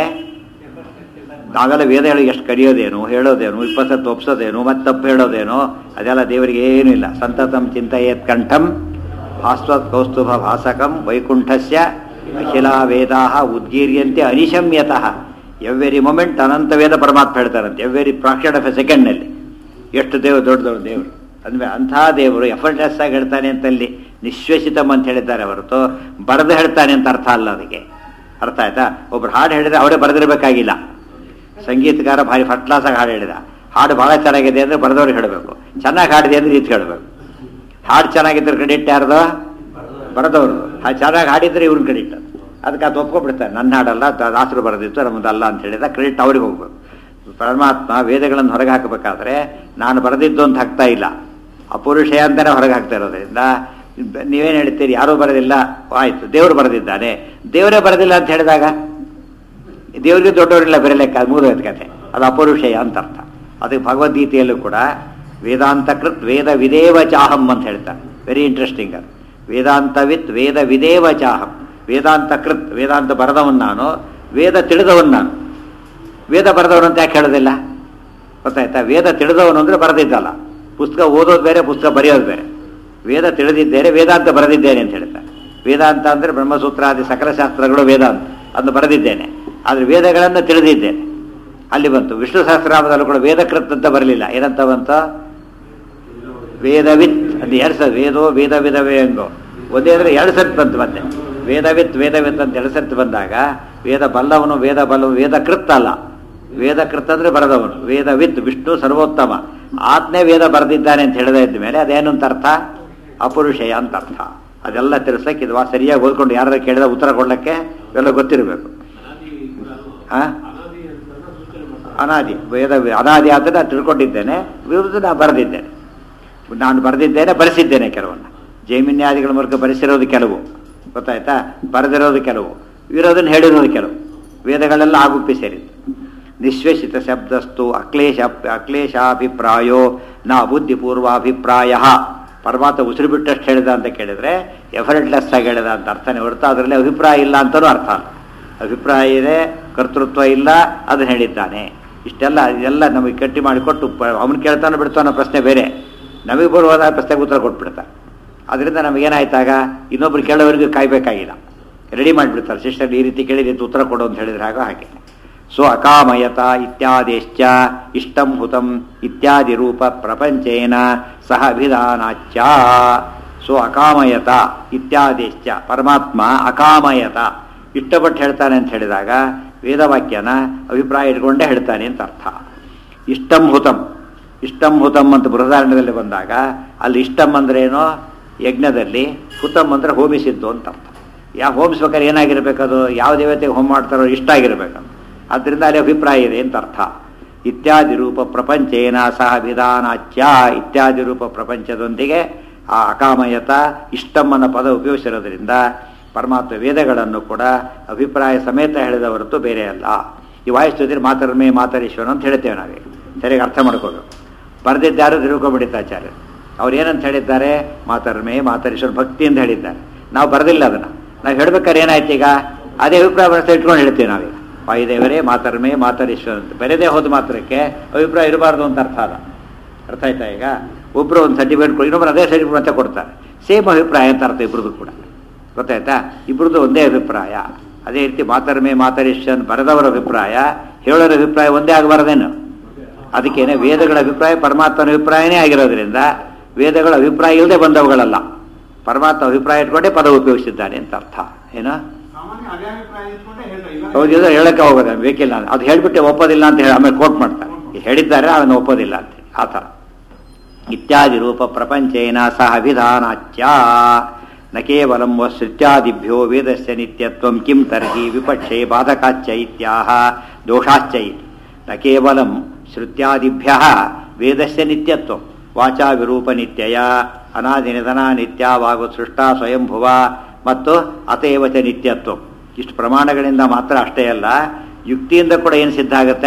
ನಾವೆಲ್ಲ ವೇದ ಹೇಳಿ ಎಷ್ಟು ಕರೆಯೋದೇನು ಹೇಳೋದೇನು ಇಪ್ಪತ್ತತ್ತು ಒಪ್ಸೋದೇನು ಮತ್ತೆ ತಪ್ಪು ಹೇಳೋದೇನು ಅದೆಲ್ಲ ದೇವರಿಗೆ ಏನೂ ಇಲ್ಲ ಸಂತತಂ ಚಿಂತೆಯೇತ್ ಕಂಠಂ ಭಾಸ್ವತ್ ಕೌಸ್ತುಭ ಭಾಸಕಂ ವೈಕುಂಠಸ್ಯ ಅಖಿಲ ವೇದಾ ಉದ್ಗೀರ್ಯಂತೆ ಅನಿಶಮ್ಯತಃ ಎವ್ವೆರಿ ಮೊಮೆಂಟ್ ಅನಂತ ವೇದ ಪರಮಾತ್ಮ ಹೇಳ್ತಾರಂತೆ ಎವ್ವೆರಿ ಪ್ರಾಕ್ಷಣ ಆಫ್ ಎ ಸೆಕೆಂಡ್ನಲ್ಲಿ ಎಷ್ಟು ದೇವರು ದೊಡ್ಡ ದೊಡ್ಡ ದೇವರು ಅಂದ್ರೆ ಅಂಥ ದೇವರು ಎಫರ್ಟ್ಲೆಸ್ ಆಗಿ ಹೇಳ್ತಾನೆ ಅಂತಲ್ಲಿ ನಿಶ್ವೇಷಿತಮ್ ಅಂತ ಹೇಳಿದ್ದಾರೆ ಹೊರತು ಬರೆದು ಹೇಳ್ತಾನೆ ಅಂತ ಅರ್ಥ ಅಲ್ಲ ಅದಕ್ಕೆ ಅರ್ಥ ಆಯ್ತಾ ಒಬ್ರು ಹಾಡು ಹೇಳಿದ್ರೆ ಅವರೇ ಬರೆದಿರಬೇಕಾಗಿಲ್ಲ ಸಂಗೀತಗಾರ ಭಾರಿ ಫಸ್ಟ್ ಕ್ಲಾಸಾಗಿ ಹಾಡು ಹೇಳಿದ ಹಾಡು ಭಾಳ ಚೆನ್ನಾಗಿದೆ ಅಂದರೆ ಬರೆದವ್ರಿಗೆ ಹೇಳಬೇಕು ಚೆನ್ನಾಗಿ ಹಾಡಿದೆ ಅಂದರೆ ರೀತಿ ಹೇಳಬೇಕು ಹಾಡು ಚೆನ್ನಾಗಿದ್ರೆ ಕ್ರೆಡಿಟ್ ಯಾರ್ದು ಬರೆದವರು ಹಾಡು ಚೆನ್ನಾಗಿ ಹಾಡಿದ್ರೆ ಇವ್ರನ್ನ ಕ್ರೆಡಿಟ್ ಅದಕ್ಕೆ ಅದು ಒಪ್ಕೊಬಿಡ್ತಾರೆ ನನ್ನ ಹಾಡಲ್ಲ ದ- ದಾಸರು ಬರೆದಿತ್ತು ನಮ್ಮದಲ್ಲ ಅಂತ ಹೇಳಿದ ಕ್ರೆಡಿಟ್ ಅವ್ರಿಗೆ ಹೋಗ್ಬೇಕು ಪರಮಾತ್ಮ ವೇದಗಳನ್ನು ಹೊರಗೆ ಹಾಕಬೇಕಾದ್ರೆ ನಾನು ಬರೆದಿದ್ದು ಅಂತ ಹಾಕ್ತಾ ಇಲ್ಲ ಅಪುರುಷಯ ಅಂತಲೇ ಹೊರಗೆ ಹಾಕ್ತಾ ಇರೋದ್ರಿಂದ ನೀವೇನು ಹೇಳ್ತೀರಿ ಯಾರೂ ಬರೋದಿಲ್ಲ ಆಯ್ತು ದೇವರು ಬರೆದಿದ್ದಾನೆ ದೇವರೇ ಬರೋದಿಲ್ಲ ಅಂತ ಹೇಳಿದಾಗ ದೇವರಿಗೆ ದೊಡ್ಡವರಿಲ್ಲ ಬರಲೆಕ್ಕ ಅದು ಮೂರು ಕಥೆ ಅದು ಅಪೌರುಷಯ ಅಂತ ಅರ್ಥ ಅದಕ್ಕೆ ಭಗವದ್ಗೀತೆಯಲ್ಲೂ ಕೂಡ ವೇದಾಂತ ಕೃತ್ ವೇದ ವಿದೇವ ಚಾಹಂ ಅಂತ ಹೇಳ್ತಾರೆ ವೆರಿ ಇಂಟ್ರೆಸ್ಟಿಂಗ್ ಅದು ವೇದಾಂತವಿತ್ ವೇದ ವಿದೇವ ಚಾಹಂ ವೇದಾಂತ ಕೃತ್ ವೇದಾಂತ ಬರೆದವನ್ ನಾನು ವೇದ ತಿಳಿದವನ್ ನಾನು ವೇದ ಬರೆದವನು ಅಂತ ಯಾಕೆ ಹೇಳೋದಿಲ್ಲ ಗೊತ್ತಾಯ್ತಾ ವೇದ ತಿಳಿದವನು ಅಂದರೆ ಬರೆದಿದ್ದಲ್ಲ ಪುಸ್ತಕ ಓದೋದು ಬೇರೆ ಪುಸ್ತಕ ಬರೆಯೋದು ಬೇರೆ ವೇದ ತಿಳಿದಿದ್ದೇನೆ ವೇದಾಂತ ಬರೆದಿದ್ದೇನೆ ಅಂತ ಹೇಳ್ತಾರೆ ವೇದಾಂತ ಅಂದರೆ ಬ್ರಹ್ಮಸೂತ್ರಾದಿ ಸಕಲ ಶಾಸ್ತ್ರಗಳು ವೇದಾಂತ ಅದನ್ನು ಬರೆದಿದ್ದೇನೆ ಆದರೆ ವೇದಗಳನ್ನು ತಿಳಿದಿದ್ದೇನೆ ಅಲ್ಲಿ ಬಂತು ವಿಷ್ಣು ಸಹಸ್ರನಾಮದಲ್ಲೂ ಕೂಡ ವೇದಕೃತ್ ಅಂತ ಬರಲಿಲ್ಲ ಏನಂತ ಬಂತ ವೇದವಿತ್ ಅಲ್ಲಿ ಎರಡು ಸರ್ ವೇದೋ ವೇದ ವಿಧವೇ ಅಂಗೋ ಒಂದೇ ಅಂದರೆ ಎರಡು ಸರ್ತಿ ಬಂತು ಮತ್ತೆ ವೇದವಿತ್ ವೇದವಿತ್ ಅಂತ ಎರಡು ಸರ್ತಿ ಬಂದಾಗ ವೇದ ಬಲ್ಲವನು ವೇದ ಬಲ್ಲವನು ವೇದಕೃತ್ ಅಲ್ಲ ವೇದಕೃತ್ ಅಂದ್ರೆ ಬರೆದವನು ವೇದವಿತ್ ವಿಷ್ಣು ಸರ್ವೋತ್ತಮ ಆತ್ನೇ ವೇದ ಬರೆದಿದ್ದಾನೆ ಅಂತ ಹೇಳದೇ ಇದ್ದ ಮೇಲೆ ಅದೇನು ಅಂತ ಅರ್ಥ ಅಪುರುಷಯ ಅಂತ ಅರ್ಥ ಅದೆಲ್ಲ ತಿಳಿಸಕ್ಕೆ ಇದು ವಾ- ಸರಿಯಾಗಿ ಓದ್ಕೊಂಡು ಯಾರು ಕೇಳಿದ ಉತ್ತರ ಕೊಡ್ಲಿಕ್ಕೆ ಇವೆಲ್ಲ ಗೊತ್ತಿರಬೇಕು ಆ ಅನಾದಿ ವೇದ ಅನಾದಿ ಆದರೆ ನಾನು ತಿಳ್ಕೊಂಡಿದ್ದೇನೆ ವಿರುದ್ಧ ನಾನು ಬರೆದಿದ್ದೇನೆ ನಾನು ಬರೆದಿದ್ದೇನೆ ಬರೆಸಿದ್ದೇನೆ ಕೆಲವನ್ನ ಜೈಮಿನ್ಯಾದಿಗಳ ಮೂಲಕ ಬರೆಸಿರೋದು ಕೆಲವು ಗೊತ್ತಾಯ್ತಾ ಬರೆದಿರೋದು ಕೆಲವು ಇರೋದನ್ನು ಹೇಳಿರೋದು ಕೆಲವು ವೇದಗಳೆಲ್ಲ ಆಗುಪ್ಪಿ ಸೇರಿದ್ದು ನಿಶ್ವೇಷಿತ ಶಬ್ದಸ್ತು ಅಕ್ಲೇಶ ಅಕ್ಲೇಶಾಭಿಪ್ರಾಯೋ ನ ಬುದ್ಧಿಪೂರ್ವಾಭಿಪ್ರಾಯ ಪರಮಾತ್ಮ ಉಸಿರು ಬಿಟ್ಟಷ್ಟು ಹೇಳಿದ ಅಂತ ಕೇಳಿದ್ರೆ ಎಫರ್ಟ್ಲೆಸ್ ಆಗಿ ಹೇಳಿದ ಅಂತ ಅರ್ಥನೇ ಹೊರತು ಅದರಲ್ಲಿ ಅಭಿಪ್ರಾಯ ಇಲ್ಲ ಅಂತಲೂ ಅರ್ಥ ಅಲ್ಲ ಅಭಿಪ್ರಾಯ ಇದೆ ಕರ್ತೃತ್ವ ಇಲ್ಲ ಅದನ್ನು ಹೇಳಿದ್ದಾನೆ ಇಷ್ಟೆಲ್ಲ ಇದೆಲ್ಲ ನಮಗೆ ಗಟ್ಟಿ ಮಾಡಿಕೊಟ್ಟು ಅವನು ಕೇಳ್ತಾನೋ ಬಿಡ್ತಾನೋ ಪ್ರಶ್ನೆ ಬೇರೆ ನಮಗೆ ಬರುವಾದ ಪ್ರಶ್ನೆಗೆ ಉತ್ತರ ಕೊಟ್ಬಿಡ್ತಾರೆ ಅದರಿಂದ ನಮಗೇನಾಯ್ತಾಗ ಇನ್ನೊಬ್ರು ಕೇಳೋವರೆಗೂ ಕಾಯ್ಬೇಕಾಗಿಲ್ಲ ರೆಡಿ ಮಾಡಿಬಿಡ್ತಾರೆ ಸಿಸ್ಟರ್ ಈ ರೀತಿ ಕೇಳಿದ ಉತ್ತರ ಕೊಡು ಅಂತ ಹೇಳಿದ್ರೆ ಆಗ ಹಾಗೆ ಸೊ ಅಕಾಮಯತ ಇತ್ಯಾದಿಶ್ಚ ಇಷ್ಟಂ ಹುತಂ ಇತ್ಯಾದಿ ರೂಪ ಪ್ರಪಂಚೇನ ಸಹ ಅಭಿಧಾನಾಚ್ಯ ಸೊ ಅಕಾಮಯತ ಇತ್ಯಾದಿಶ್ಚ ಪರಮಾತ್ಮ ಅಕಾಮಯತ ಇಷ್ಟಪಟ್ಟು ಹೇಳ್ತಾನೆ ಅಂತ ಹೇಳಿದಾಗ ವೇದವಾಕ್ಯನ ಅಭಿಪ್ರಾಯ ಇಟ್ಕೊಂಡೇ ಹೇಳ್ತಾನೆ ಅಂತ ಅರ್ಥ ಇಷ್ಟಂ ಹುತಂ ಇಷ್ಟಂ ಹುತಂ ಅಂತ ಬೃಹದಾರಣ್ಯದಲ್ಲಿ ಬಂದಾಗ ಅಲ್ಲಿ ಇಷ್ಟಂ ಅಂದ್ರೆ ಏನೋ ಯಜ್ಞದಲ್ಲಿ ಹುತಂ ಅಂದ್ರೆ ಹೋಮಿಸಿದ್ದು ಅಂತ ಅರ್ಥ ಯಾವ ಹೋಮಿಸ್ಬೇಕಾದ್ರೆ ಏನಾಗಿರ್ಬೇಕದು ಯಾವ ದೇವತೆಗೆ ಹೋಮ ಮಾಡ್ತಾರೋ ಇಷ್ಟ ಆಗಿರ್ಬೇಕು ಅದರಿಂದ ಅಲ್ಲಿ ಅಭಿಪ್ರಾಯ ಇದೆ ಅಂತ ಅರ್ಥ ಇತ್ಯಾದಿ ರೂಪ ಪ್ರಪಂಚೇನ ಸಹ ವಿಧಾನಾಚ್ಯ ಇತ್ಯಾದಿ ರೂಪ ಪ್ರಪಂಚದೊಂದಿಗೆ ಆ ಅಕಾಮಯತ ಇಷ್ಟಮ್ಮನ ಪದ ಉಪಯೋಗಿಸಿರೋದ್ರಿಂದ ಪರಮಾತ್ಮ ವೇದಗಳನ್ನು ಕೂಡ ಅಭಿಪ್ರಾಯ ಸಮೇತ ಹೇಳಿದ ಹೊರತು ಬೇರೆ ಅಲ್ಲ ಈ ವಾಯುಸ್ತುತಿರಿ ಮಾತರ್ಮೇ ಮಾತರೀಶ್ವರ ಅಂತ ಹೇಳ್ತೇವೆ ನಾವೇ ಸರಿಯಾಗಿ ಅರ್ಥ ಮಾಡ್ಕೋಬೇಕು ಬರೆದಿದ್ದಾರು ತಿಳ್ಕೊಂಬಿಡಿತಾಚಾರ್ಯರು ಅವ್ರು ಏನಂತ ಹೇಳಿದ್ದಾರೆ ಮಾತರ್ಮೇ ಮಾತರೀಶ್ವರ ಭಕ್ತಿ ಅಂತ ಹೇಳಿದ್ದಾರೆ ನಾವು ಬರೆದಿಲ್ಲ ಅದನ್ನು ನಾವು ಹೇಳ್ಬೇಕಾದ್ರೆ ಏನಾಯ್ತು ಈಗ ಅದೇ ಅಭಿಪ್ರಾಯ ಬರೆಸ ಇಟ್ಕೊಂಡು ಹೇಳ್ತೀವಿ ನಾವೀಗ ವಾಯುದೇವರೇ ಮಾತರ್ಮೇ ಮಾತರೀಶ್ವರ ಅಂತ ಬರೆದೇ ಹೋದ ಮಾತ್ರಕ್ಕೆ ಅಭಿಪ್ರಾಯ ಇರಬಾರ್ದು ಅಂತ ಅರ್ಥ ಅಲ್ಲ ಅರ್ಥ ಆಯ್ತಾ ಈಗ ಒಬ್ಬರು ಒಂದು ಸರ್ಟಿಫಿಕೇಟ್ ಕೊಡಿ ಇನ್ನೊಬ್ಬರು ಅದೇ ಸರ್ಟಿಫಿಕೇಟ್ ಅಂತ ಕೊಡ್ತಾರೆ ಸೇಮ್ ಅಭಿಪ್ರಾಯ ಅಂತ ಅರ್ಥ ಇಬ್ಬರದು ಕೂಡ ಗೊತ್ತಾಯ್ತಾ ಇಬ್ಬರದು ಒಂದೇ ಅಭಿಪ್ರಾಯ ಅದೇ ರೀತಿ ಮಾತರ್ಮೇ ಮಾತರಿಶ್ವನ್ ಬರೆದವರ ಅಭಿಪ್ರಾಯ ಹೇಳೋರ ಅಭಿಪ್ರಾಯ ಒಂದೇ ಆಗಬಾರ್ದೇನು ಅದಕ್ಕೇನೆ ವೇದಗಳ ಅಭಿಪ್ರಾಯ ಪರಮಾತ್ಮನ ಅಭಿಪ್ರಾಯನೇ ಆಗಿರೋದ್ರಿಂದ ವೇದಗಳ ಅಭಿಪ್ರಾಯ ಇಲ್ಲದೆ ಬಂದವುಗಳಲ್ಲ ಪರಮಾತ್ಮ ಅಭಿಪ್ರಾಯ ಇಟ್ಕೊಂಡೇ ಪದ ಉಪಯೋಗಿಸಿದ್ದಾನೆ ಅಂತ ಅರ್ಥ ಏನೋ ಸಾಮಾನ್ಯ ಅದೇ ಅಭಿಪ್ರಾಯ ಇಟ್ಕೊಂಡೇ ಹೇಳ್ತಾರೆ ಇಲ್ಲ ಹೌದು ಇದು ಹೇಳಕ್ಕೆ ಹೋಗೋದು ಬೇಕಿಲ್ಲ ಅದು ಹೇಳ್ಬಿಟ್ಟೆ ಒಪ್ಪೋದಿಲ್ಲ ಅಂತ ಹೇಳಿ ಆಮೇಲೆ ಕೋಟ್ ಮಾಡ್ತಾರೆ ಹೇಳಿದ್ದಾರೆ ಅದನ್ನು ಒಪ್ಪೋದಿಲ್ಲ ಅಂತ ಹೇಳಿ ಆ ಥರ ಇತ್ಯಾದಿ ರೂಪ ಪ್ರಪಂಚೇನ ಸಹ ವಿಧಾನಾಚ್ಯ ನ ಕೇವಲಂ ವಶ್ರುತ್ಯಾದಿಭ್ಯೋ ವೇದಸ್ಯ ನಿತ್ಯತ್ವಂ ಕಿಂ ತರ್ಹಿ ವಿಪಕ್ಷೆ ಬಾಧಕಾಚ್ಚ ಇತ್ಯಾಹ ದೋಷಾಶ್ಚ ಇತಿ ನ ಕೇವಲಂ ಶ್ರುತ್ಯಾದಿಭ್ಯ ವೇದಸ್ಯ ನಿತ್ಯತ್ವಂ ವಾಚಾ ವಿರೂಪ ನಿತ್ಯಯ ಅನಾದಿನಿಧನ ನಿತ್ಯವಾಗು ಸೃಷ್ಟ ಸ್ವಯಂಭುವ ಮತ್ತು ಅತೇವಚ ನಿತ್ಯತ್ವಂ ಇಷ್ಟು ಪ್ರಮಾಣಗಳಿಂದ ಮಾತ್ರ ಅಷ್ಟೇ ಅಲ್ಲ ಯುಕ್ತಿಯಿಂದ ಕೂಡ ಏನು ಸಿದ್ಧ ಆಗುತ್ತೆ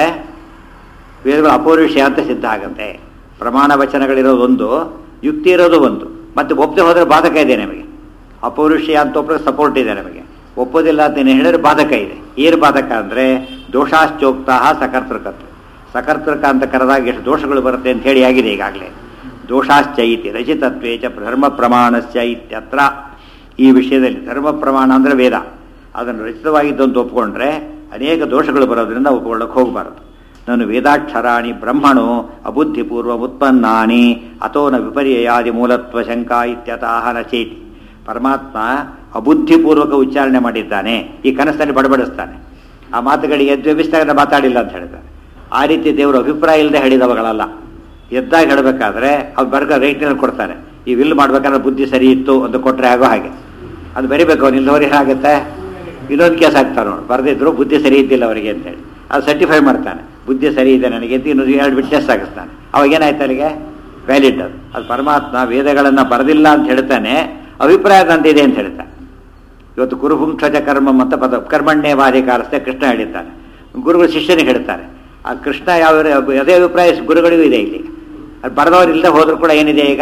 ವೇದಗಳು ಅಪೌರುಷಯ ಅಂತ ಸಿದ್ಧ ಆಗುತ್ತೆ ಪ್ರಮಾಣ ವಚನಗಳಿರೋದು ಒಂದು ಯುಕ್ತಿ ಇರೋದು ಒಂದು ಮತ್ತೆ ಒಪ್ಪದೆ ಹೋದರೆ ಬಾಧಕ ಇದೆ ನಮಗೆ ಅಪೌರುಷಯ ಅಂತ ಒಬ್ಬರು ಸಪೋರ್ಟ್ ಇದೆ ನಮಗೆ ಒಪ್ಪೋದಿಲ್ಲ ಅಂತ ಏನು ಹೇಳಿದ್ರೆ ಬಾಧಕ ಇದೆ ಏನು ಬಾಧಕ ಅಂದರೆ ದೋಷಾಶ್ಚೋಕ್ತ ಸಕರ್ತೃಕತ್ವ ಸಕರ್ತೃಕ ಅಂತ ಕರೆದಾಗ ಎಷ್ಟು ದೋಷಗಳು ಬರುತ್ತೆ ಅಂತ ಹೇಳಿ ಆಗಿದೆ ಈಗಾಗಲೇ ದೋಷಾಶ್ಚ ಇತಿ ರಚಿತತ್ವೇ ಚ ಧರ್ಮ ಪ್ರಮಾಣಸ್ಯ ಇತ್ಯತ್ರ ಈ ವಿಷಯದಲ್ಲಿ ಧರ್ಮ ಪ್ರಮಾಣ ಅಂದರೆ ವೇದ ಅದನ್ನು ರಚಿತವಾಗಿದ್ದು ಅಂತ ಒಪ್ಕೊಂಡ್ರೆ ಅನೇಕ ದೋಷಗಳು ಬರೋದ್ರಿಂದ ಒಪ್ಕೊಳ್ಳೋಕೆ ಹೋಗಬಾರದು ನಾನು ವೇದಾಕ್ಷರಾಣಿ ಬ್ರಹ್ಮಣು ಅಬುದ್ಧಿಪೂರ್ವ ಉತ್ಪನ್ನಾನಿ ಅಥೋನ ವಿಪರ್ಯಯಾದಿ ಮೂಲತ್ವ ಶಂಕಾ ಇತ್ಯತಃ ನಚೇತಿ ಪರಮಾತ್ಮ ಅಬುದ್ಧಿಪೂರ್ವಕ ಉಚ್ಚಾರಣೆ ಮಾಡಿದ್ದಾನೆ ಈ ಕನಸಲ್ಲಿ ಬಡಬಡಿಸ್ತಾನೆ ಆ ಮಾತುಗಳಿಗೆ ಎದ್ದು ಮಾತಾಡಿಲ್ಲ ಅಂತ ಹೇಳಿದ್ದಾರೆ ಆ ರೀತಿ ದೇವರು ಅಭಿಪ್ರಾಯ ಇಲ್ಲದೆ ಹೇಳಿದವುಗಳಲ್ಲ ಎದ್ದಾಗ ಹೇಳಬೇಕಾದ್ರೆ ಅವ್ರು ಬರ್ಗ ರೈಟ್ನಲ್ಲಿ ಕೊಡ್ತಾನೆ ಈ ವಿಲ್ ಮಾಡ್ಬೇಕಾದ್ರೆ ಬುದ್ಧಿ ಸರಿ ಇತ್ತು ಅಂತ ಕೊಟ್ಟರೆ ಆಗೋ ಹಾಗೆ ಅದು ಬರಿಬೇಕು ಅವ್ನು ಇಲ್ಲದವ್ರು ಏನಾಗುತ್ತೆ ಇನ್ನೊಂದು ಕೇಸ್ ಹಾಕ್ತಾರೆ ನೋಡಿ ಬರೆದಿದ್ರು ಬುದ್ಧಿ ಸರಿ ಇದ್ದಿಲ್ಲ ಅವರಿಗೆ ಅಂತೇಳಿ ಅದು ಸರ್ಟಿಫೈ ಮಾಡ್ತಾನೆ ಬುದ್ಧಿ ಸರಿ ಇದೆ ನನಗೆ ಅಂತ ಇನ್ನೊಂದು ಎರಡು ವಿಟ್ನೆಸ್ ಆಗಿಸ್ತಾನೆ ಅವಾಗ ಏನಾಯ್ತು ಅಲ್ಲಿಗೆ ವ್ಯಾಲಿಡ್ ಅದು ಅದು ಪರಮಾತ್ಮ ವೇದಗಳನ್ನು ಬರೆದಿಲ್ಲ ಅಂತ ಹೇಳ್ತಾನೆ ಅಭಿಪ್ರಾಯ ನಂದಿದೆ ಅಂತ ಹೇಳ್ತಾರೆ ಇವತ್ತು ಗುರುಹುಂಕ್ಷಜ ಕರ್ಮಂ ಅಂತ ಪದ ಕರ್ಮಣ್ಯ ವಾದಿಕಾರಸ್ತೆ ಕೃಷ್ಣ ಹೇಳಿದ್ದಾನೆ ಗುರುಗಳು ಶಿಷ್ಯನಿಗೆ ಹೇಳ್ತಾರೆ ಆ ಕೃಷ್ಣ ಯಾವ ಅದೇ ಅಭಿಪ್ರಾಯ ಗುರುಗಳಿಗೂ ಇದೆ ಇಲ್ಲಿ ಅದು ಬರೆದವರು ಇಲ್ಲದೆ ಹೋದ್ರೂ ಕೂಡ ಏನಿದೆ ಈಗ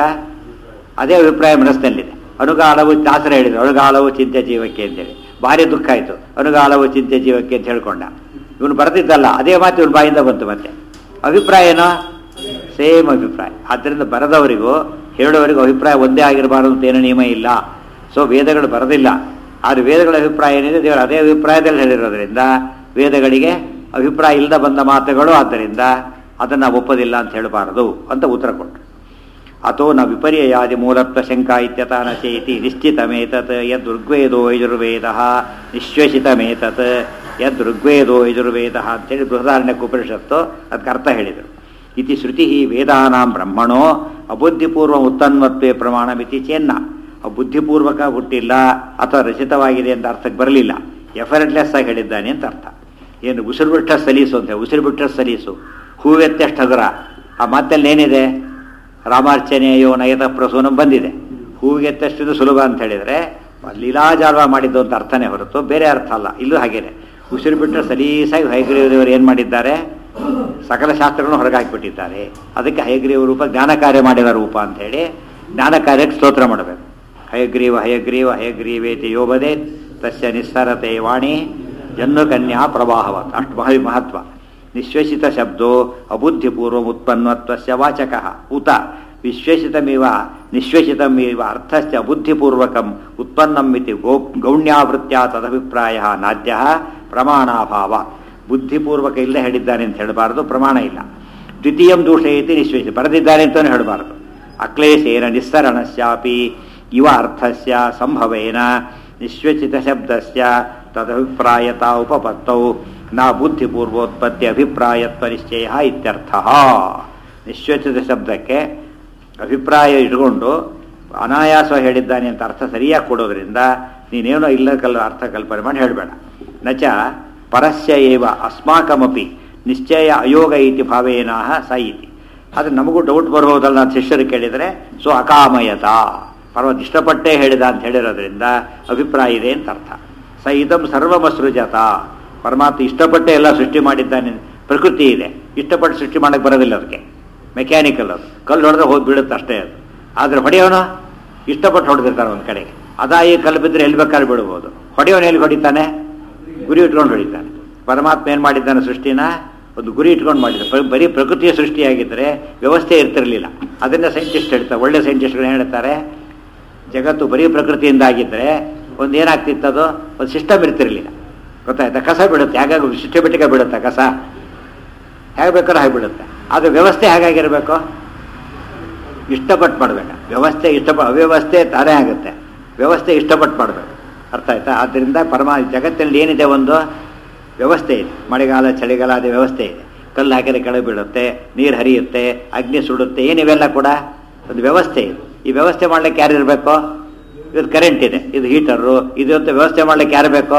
ಅದೇ ಅಭಿಪ್ರಾಯ ಮನಸ್ಸಿನಲ್ಲಿದೆ ಅನುಗಾಲವು ದಾಸರ ಹೇಳಿದ್ರು ಅನುಗಾಲವು ಚಿಂತೆ ಜೀವಕ್ಕೆ ಅಂತೇಳಿ ಭಾರಿ ದುಃಖ ಆಯಿತು ಅನುಗಾಲವು ಚಿಂತೆ ಜೀವಕ್ಕೆ ಅಂತ ಹೇಳ್ಕೊಂಡ ಇವನು ಬರೆದಿದ್ದಲ್ಲ ಅದೇ ಮಾತು ಇವನು ಬಾಯಿಂದ ಬಂತು ಮತ್ತೆ ಅಭಿಪ್ರಾಯ ಏನೋ ಸೇಮ್ ಅಭಿಪ್ರಾಯ ಆದ್ದರಿಂದ ಬರೆದವರಿಗೂ ಹೇಳುವವರಿಗೂ ಅಭಿಪ್ರಾಯ ಒಂದೇ ಆಗಿರಬಾರದು ಅಂತ ಏನೂ ನಿಯಮ ಇಲ್ಲ ಸೊ ವೇದಗಳು ಬರೆದಿಲ್ಲ ಆದರೆ ವೇದಗಳ ಅಭಿಪ್ರಾಯ ಏನಿದೆ ದೇವರು ಅದೇ ಅಭಿಪ್ರಾಯದಲ್ಲಿ ಹೇಳಿರೋದ್ರಿಂದ ವೇದಗಳಿಗೆ ಅಭಿಪ್ರಾಯ ಇಲ್ಲದ ಬಂದ ಮಾತುಗಳು ಆದ್ದರಿಂದ ಅದನ್ನು ಒಪ್ಪೋದಿಲ್ಲ ಅಂತ ಹೇಳಬಾರದು ಅಂತ ಉತ್ತರ ಕೊಟ್ಟರು ಅಥೋ ನ ವಿಪರ್ಯಯಾದಿ ಮೂಲತ್ವ ಶಂಕಾ ಇತ್ಯತ ನ ಚೇತಿ ನಿಶ್ಚಿತಮೇತತ್ ಯದ್ ಋಗ್ವೇದೋ ಯಜುರ್ವೇದ ನಿಶ್ವೇಷಿತಮೇತತ್ ಯದ್ ಋಗ್ವೇದೋ ಯಜುರ್ವೇದ ಅಂತೇಳಿ ಬೃಹದಾರಣ್ಯಕ ಉಪನಿಷತ್ತು ಅದಕ್ಕೆ ಅರ್ಥ ಹೇಳಿದರು ಇತಿ ಶ್ರುತಿ ವೇದಾನಾಂ ಬ್ರಹ್ಮಣೋ ಅಬುದ್ಧಿಪೂರ್ವ ಉತ್ತನ್ವತ್ವೇ ಪ್ರಮಾಣ ಮಿತಿ ಚೆನ್ನ ಆ ಬುದ್ಧಿಪೂರ್ವಕ ಹುಟ್ಟಿಲ್ಲ ಅಥವಾ ರಚಿತವಾಗಿದೆ ಅಂತ ಅರ್ಥಕ್ಕೆ ಬರಲಿಲ್ಲ ಎಫರ್ಟ್ಲೆಸ್ ಆಗಿ ಹೇಳಿದ್ದಾನೆ ಅಂತ ಅರ್ಥ ಏನು ಉಸಿರು ಬಿಟ್ಟ ಸಲೀಸು ಅಂತ ಉಸಿರು ಬಿಟ್ಟ ಸಲೀಸು ಹೂವೆತ್ತಷ್ಟು ಹಗುರ ಆ ಮಾತಲ್ಲಿ ಏನಿದೆ ರಾಮಾರ್ಚನೆಯೋ ನಯತ ಪ್ರಸೂನ ಬಂದಿದೆ ಹೂವಿಗೆತ್ತಷ್ಟು ಸುಲಭ ಅಂತ ಹೇಳಿದರೆ ಲೀಲಾಜಾಲ್ವ ಮಾಡಿದ್ದು ಅಂತ ಅರ್ಥನೇ ಹೊರತು ಬೇರೆ ಅರ್ಥ ಅಲ್ಲ ಇಲ್ಲೂ ಹಾಗೇನೆ ಉಸಿರು ಬಿಟ್ಟರೆ ಸಲೀಸಾಗಿ ಹೈಗ್ರೀವರು ಏನು ಮಾಡಿದ್ದಾರೆ ಸಕಲ ಶಾಸ್ತ್ರಗಳನ್ನು ಹೊರಗೆ ಹಾಕಿಬಿಟ್ಟಿದ್ದಾರೆ ಅದಕ್ಕೆ ಹಯಗ್ರೀವ ರೂಪ ಜ್ಞಾನ ಕಾರ್ಯ ಮಾಡಿದ ರೂಪ ಅಂತ ಹೇಳಿ ಜ್ಞಾನ ಕಾರ್ಯಕ್ಕೆ ಸ್ತೋತ್ರ ಮಾಡಬೇಕು ಹಯಗ್ರೀವ ಹಯಗ್ರೀವ ಹಯಗ್ರೀವೇತಿ ಯೋಬದೆ ತಸ್ಯ ನಿಸ್ಸರತೆ ವಾಣಿ ಜನ್ನು ಕನ್ಯಾ ಪ್ರವಾಹವತ್ ಅಷ್ಟು ಬಹಳ ಮಹತ್ವ ನಿಶ್ವೇಷಿತ ಶಬ್ದೋ ಅಬುದ್ಧಿಪೂರ್ವ ಉತ್ಪನ್ನತ್ವಸ್ಯ ವಾಚಕ ಉತ ವಿಶ್ವೇಷಿತಮಿವ ನಿಶ್ವೇಷಿತಮಿವ ಅರ್ಥಸ್ಯ ಅಬುದ್ಧಿಪೂರ್ವಕಂ ಉತ್ಪನ್ನಂ ಇತಿ ಗೋ ಗೌಣ್ಯಾವೃತ್ಯ ತದಭಿಪ್ರಾಯ ನಾದ್ಯ ಪ್ರಮಾಣಾಭಾವ ಬುದ್ಧಿಪೂರ್ವಕ ಇಲ್ಲದೆ ಹೇಳಿದ್ದಾನೆ ಅಂತ ಹೇಳಬಾರದು ಪ್ರಮಾಣ ಇಲ್ಲ ದ್ವಿತೀಯಂ ದೂಷಯತಿ ನಿಶ್ವೇಷ ಬರೆದಿದ್ದಾನೆ ಅಂತಲೂ ಹೇಳಬಾರದು ಅಕ್ಲೇಶೇನ ನಿಸ್ಸರಣಸ್ಯಾಪಿ ಇವ ಅರ್ಥಸ್ಯ ಸಂಭವೇನ ನಿಶ್ವಚಿತ ಶಬ್ದಸ್ಯ ತದಭಿಪ್ರಾಯತಾ ಉಪಪತ್ತೌ ನ ಬುದ್ಧಿಪೂರ್ವೋತ್ಪತ್ತಿ ಅಭಿಪ್ರಾಯತ್ವ ನಿಶ್ಚಯ ಇತ್ಯರ್ಥ ನಿಶ್ವಚಿತ ಶಬ್ದಕ್ಕೆ ಅಭಿಪ್ರಾಯ ಇಟ್ಕೊಂಡು ಅನಾಯಾಸ ಹೇಳಿದ್ದಾನೆ ಅಂತ ಅರ್ಥ ಸರಿಯಾಗಿ ಕೊಡೋದ್ರಿಂದ ನೀನೇನೋ ಇಲ್ಲ ಕಲ್ ಅರ್ಥ ಕಲ್ಪನೆ ಮಾಡಿ ಹೇಳಬೇಡ ನಚ ಪರಸ್ಯ ಏವ ಅಸ್ಮಾಕಮಪಿ ನಿಶ್ಚಯ ಅಯೋಗ ಇತಿ ಭಾವೇನಾಹ ಸ ಇತಿ ಆದರೆ ನಮಗೂ ಡೌಟ್ ಬರಬಹುದಲ್ಲ ಅಂತ ಶಿಷ್ಯರು ಕೇಳಿದರೆ ಸೊ ಅಕಾಮಯತ ಪರ್ವತ ಇಷ್ಟಪಟ್ಟೇ ಹೇಳಿದ ಅಂತ ಹೇಳಿರೋದ್ರಿಂದ ಅಭಿಪ್ರಾಯ ಇದೆ ಅಂತ ಅರ್ಥ ಸ ಇದಂ ಸರ್ವಮಸೃಜತ ಪರಮಾತ್ಮ ಇಷ್ಟಪಟ್ಟೆ ಎಲ್ಲ ಸೃಷ್ಟಿ ಮಾಡಿದ್ದಾನೆ ಪ್ರಕೃತಿ ಇದೆ ಇಷ್ಟಪಟ್ಟು ಸೃಷ್ಟಿ ಮಾಡಕ್ಕೆ ಬರೋದಿಲ್ಲ ಅದಕ್ಕೆ ಮೆಕ್ಯಾನಿಕಲ್ ಅದು ಕಲ್ಲು ಹೊಡೆದ್ರೆ ಹೋಗಿ ಬೀಳುತ್ತೆ ಅಷ್ಟೇ ಅದು ಆದರೆ ಹೊಡೆಯೋನು ಇಷ್ಟಪಟ್ಟು ಹೊಡೆದಿರ್ತಾನೆ ಒಂದು ಕಡೆಗೆ ಅದಾಯಿ ಕಲ್ಲು ಬಿದ್ದರೆ ಎಲ್ಲಿ ಬೇಕಾದ್ರೆ ಬಿಡ್ಬೋದು ಹೊಡೆಯೋನು ಎಲ್ಲಿ ಹೊಡಿತಾನೆ ಗುರಿ ಇಟ್ಕೊಂಡು ಹೊಡಿತಾನೆ ಪರಮಾತ್ಮ ಏನು ಮಾಡಿದ್ದಾನೆ ಸೃಷ್ಟಿನ ಒಂದು ಗುರಿ ಇಟ್ಕೊಂಡು ಮಾಡಿದ ಬರೀ ಪ್ರಕೃತಿಯ ಸೃಷ್ಟಿಯಾಗಿದ್ದರೆ ವ್ಯವಸ್ಥೆ ಇರ್ತಿರಲಿಲ್ಲ ಅದನ್ನ ಸೈಂಟಿಸ್ಟ್ ಹೇಳ್ತಾರೆ ಒಳ್ಳೆ ಸೈಂಟಿಸ್ಟ್ಗಳು ಹೇಳ್ತಾರೆ ಜಗತ್ತು ಬರೀ ಪ್ರಕೃತಿಯಿಂದ ಆಗಿದ್ದರೆ ಒಂದು ಏನಾಗ್ತಿತ್ತು ಅದು ಒಂದು ಸಿಸ್ಟಮ್ ಇರ್ತಿರಲಿಲ್ಲ ಗೊತ್ತಾಯ್ತಾ ಕಸ ಬಿಡುತ್ತೆ ಹಾಗಾಗಿ ಸಿಸ್ಟಮೆಟಿಕಾಗಿ ಬಿಡುತ್ತೆ ಕಸ ಹೇಗೆ ಬೇಕಾದ್ರೂ ಹಾಗೆ ಬಿಡುತ್ತೆ ಅದು ವ್ಯವಸ್ಥೆ ಹೇಗಾಗಿರಬೇಕು ಇಷ್ಟಪಟ್ಟು ಮಾಡಬೇಕು ವ್ಯವಸ್ಥೆ ಇಷ್ಟಪಟ್ಟು ಅವ್ಯವಸ್ಥೆ ತಾನೇ ಆಗುತ್ತೆ ವ್ಯವಸ್ಥೆ ಇಷ್ಟಪಟ್ಟು ಮಾಡಬೇಕು ಅರ್ಥ ಆಯ್ತಾ ಆದ್ದರಿಂದ ಪರಮ ಜಗತ್ತಿನಲ್ಲಿ ಏನಿದೆ ಒಂದು ವ್ಯವಸ್ಥೆ ಇದೆ ಮಳೆಗಾಲ ಚಳಿಗಾಲ ಅದೇ ವ್ಯವಸ್ಥೆ ಇದೆ ಕಲ್ಲು ಹಾಕಿದ್ರೆ ಕೆಳಗೆ ಬೀಳುತ್ತೆ ನೀರು ಹರಿಯುತ್ತೆ ಅಗ್ನಿ ಸುಡುತ್ತೆ ಏನಿವೆಲ್ಲ ಕೂಡ ಒಂದು ವ್ಯವಸ್ಥೆ ಇದೆ ಈ ವ್ಯವಸ್ಥೆ ಮಾಡ್ಲಿಕ್ಕೆ ಯಾರು ಇರಬೇಕು ಇದು ಕರೆಂಟ್ ಇದೆ ಇದು ಹೀಟರು ಇದು ಅಂತ ವ್ಯವಸ್ಥೆ ಮಾಡ್ಲಿಕ್ಕೆ ಯಾರು ಬೇಕು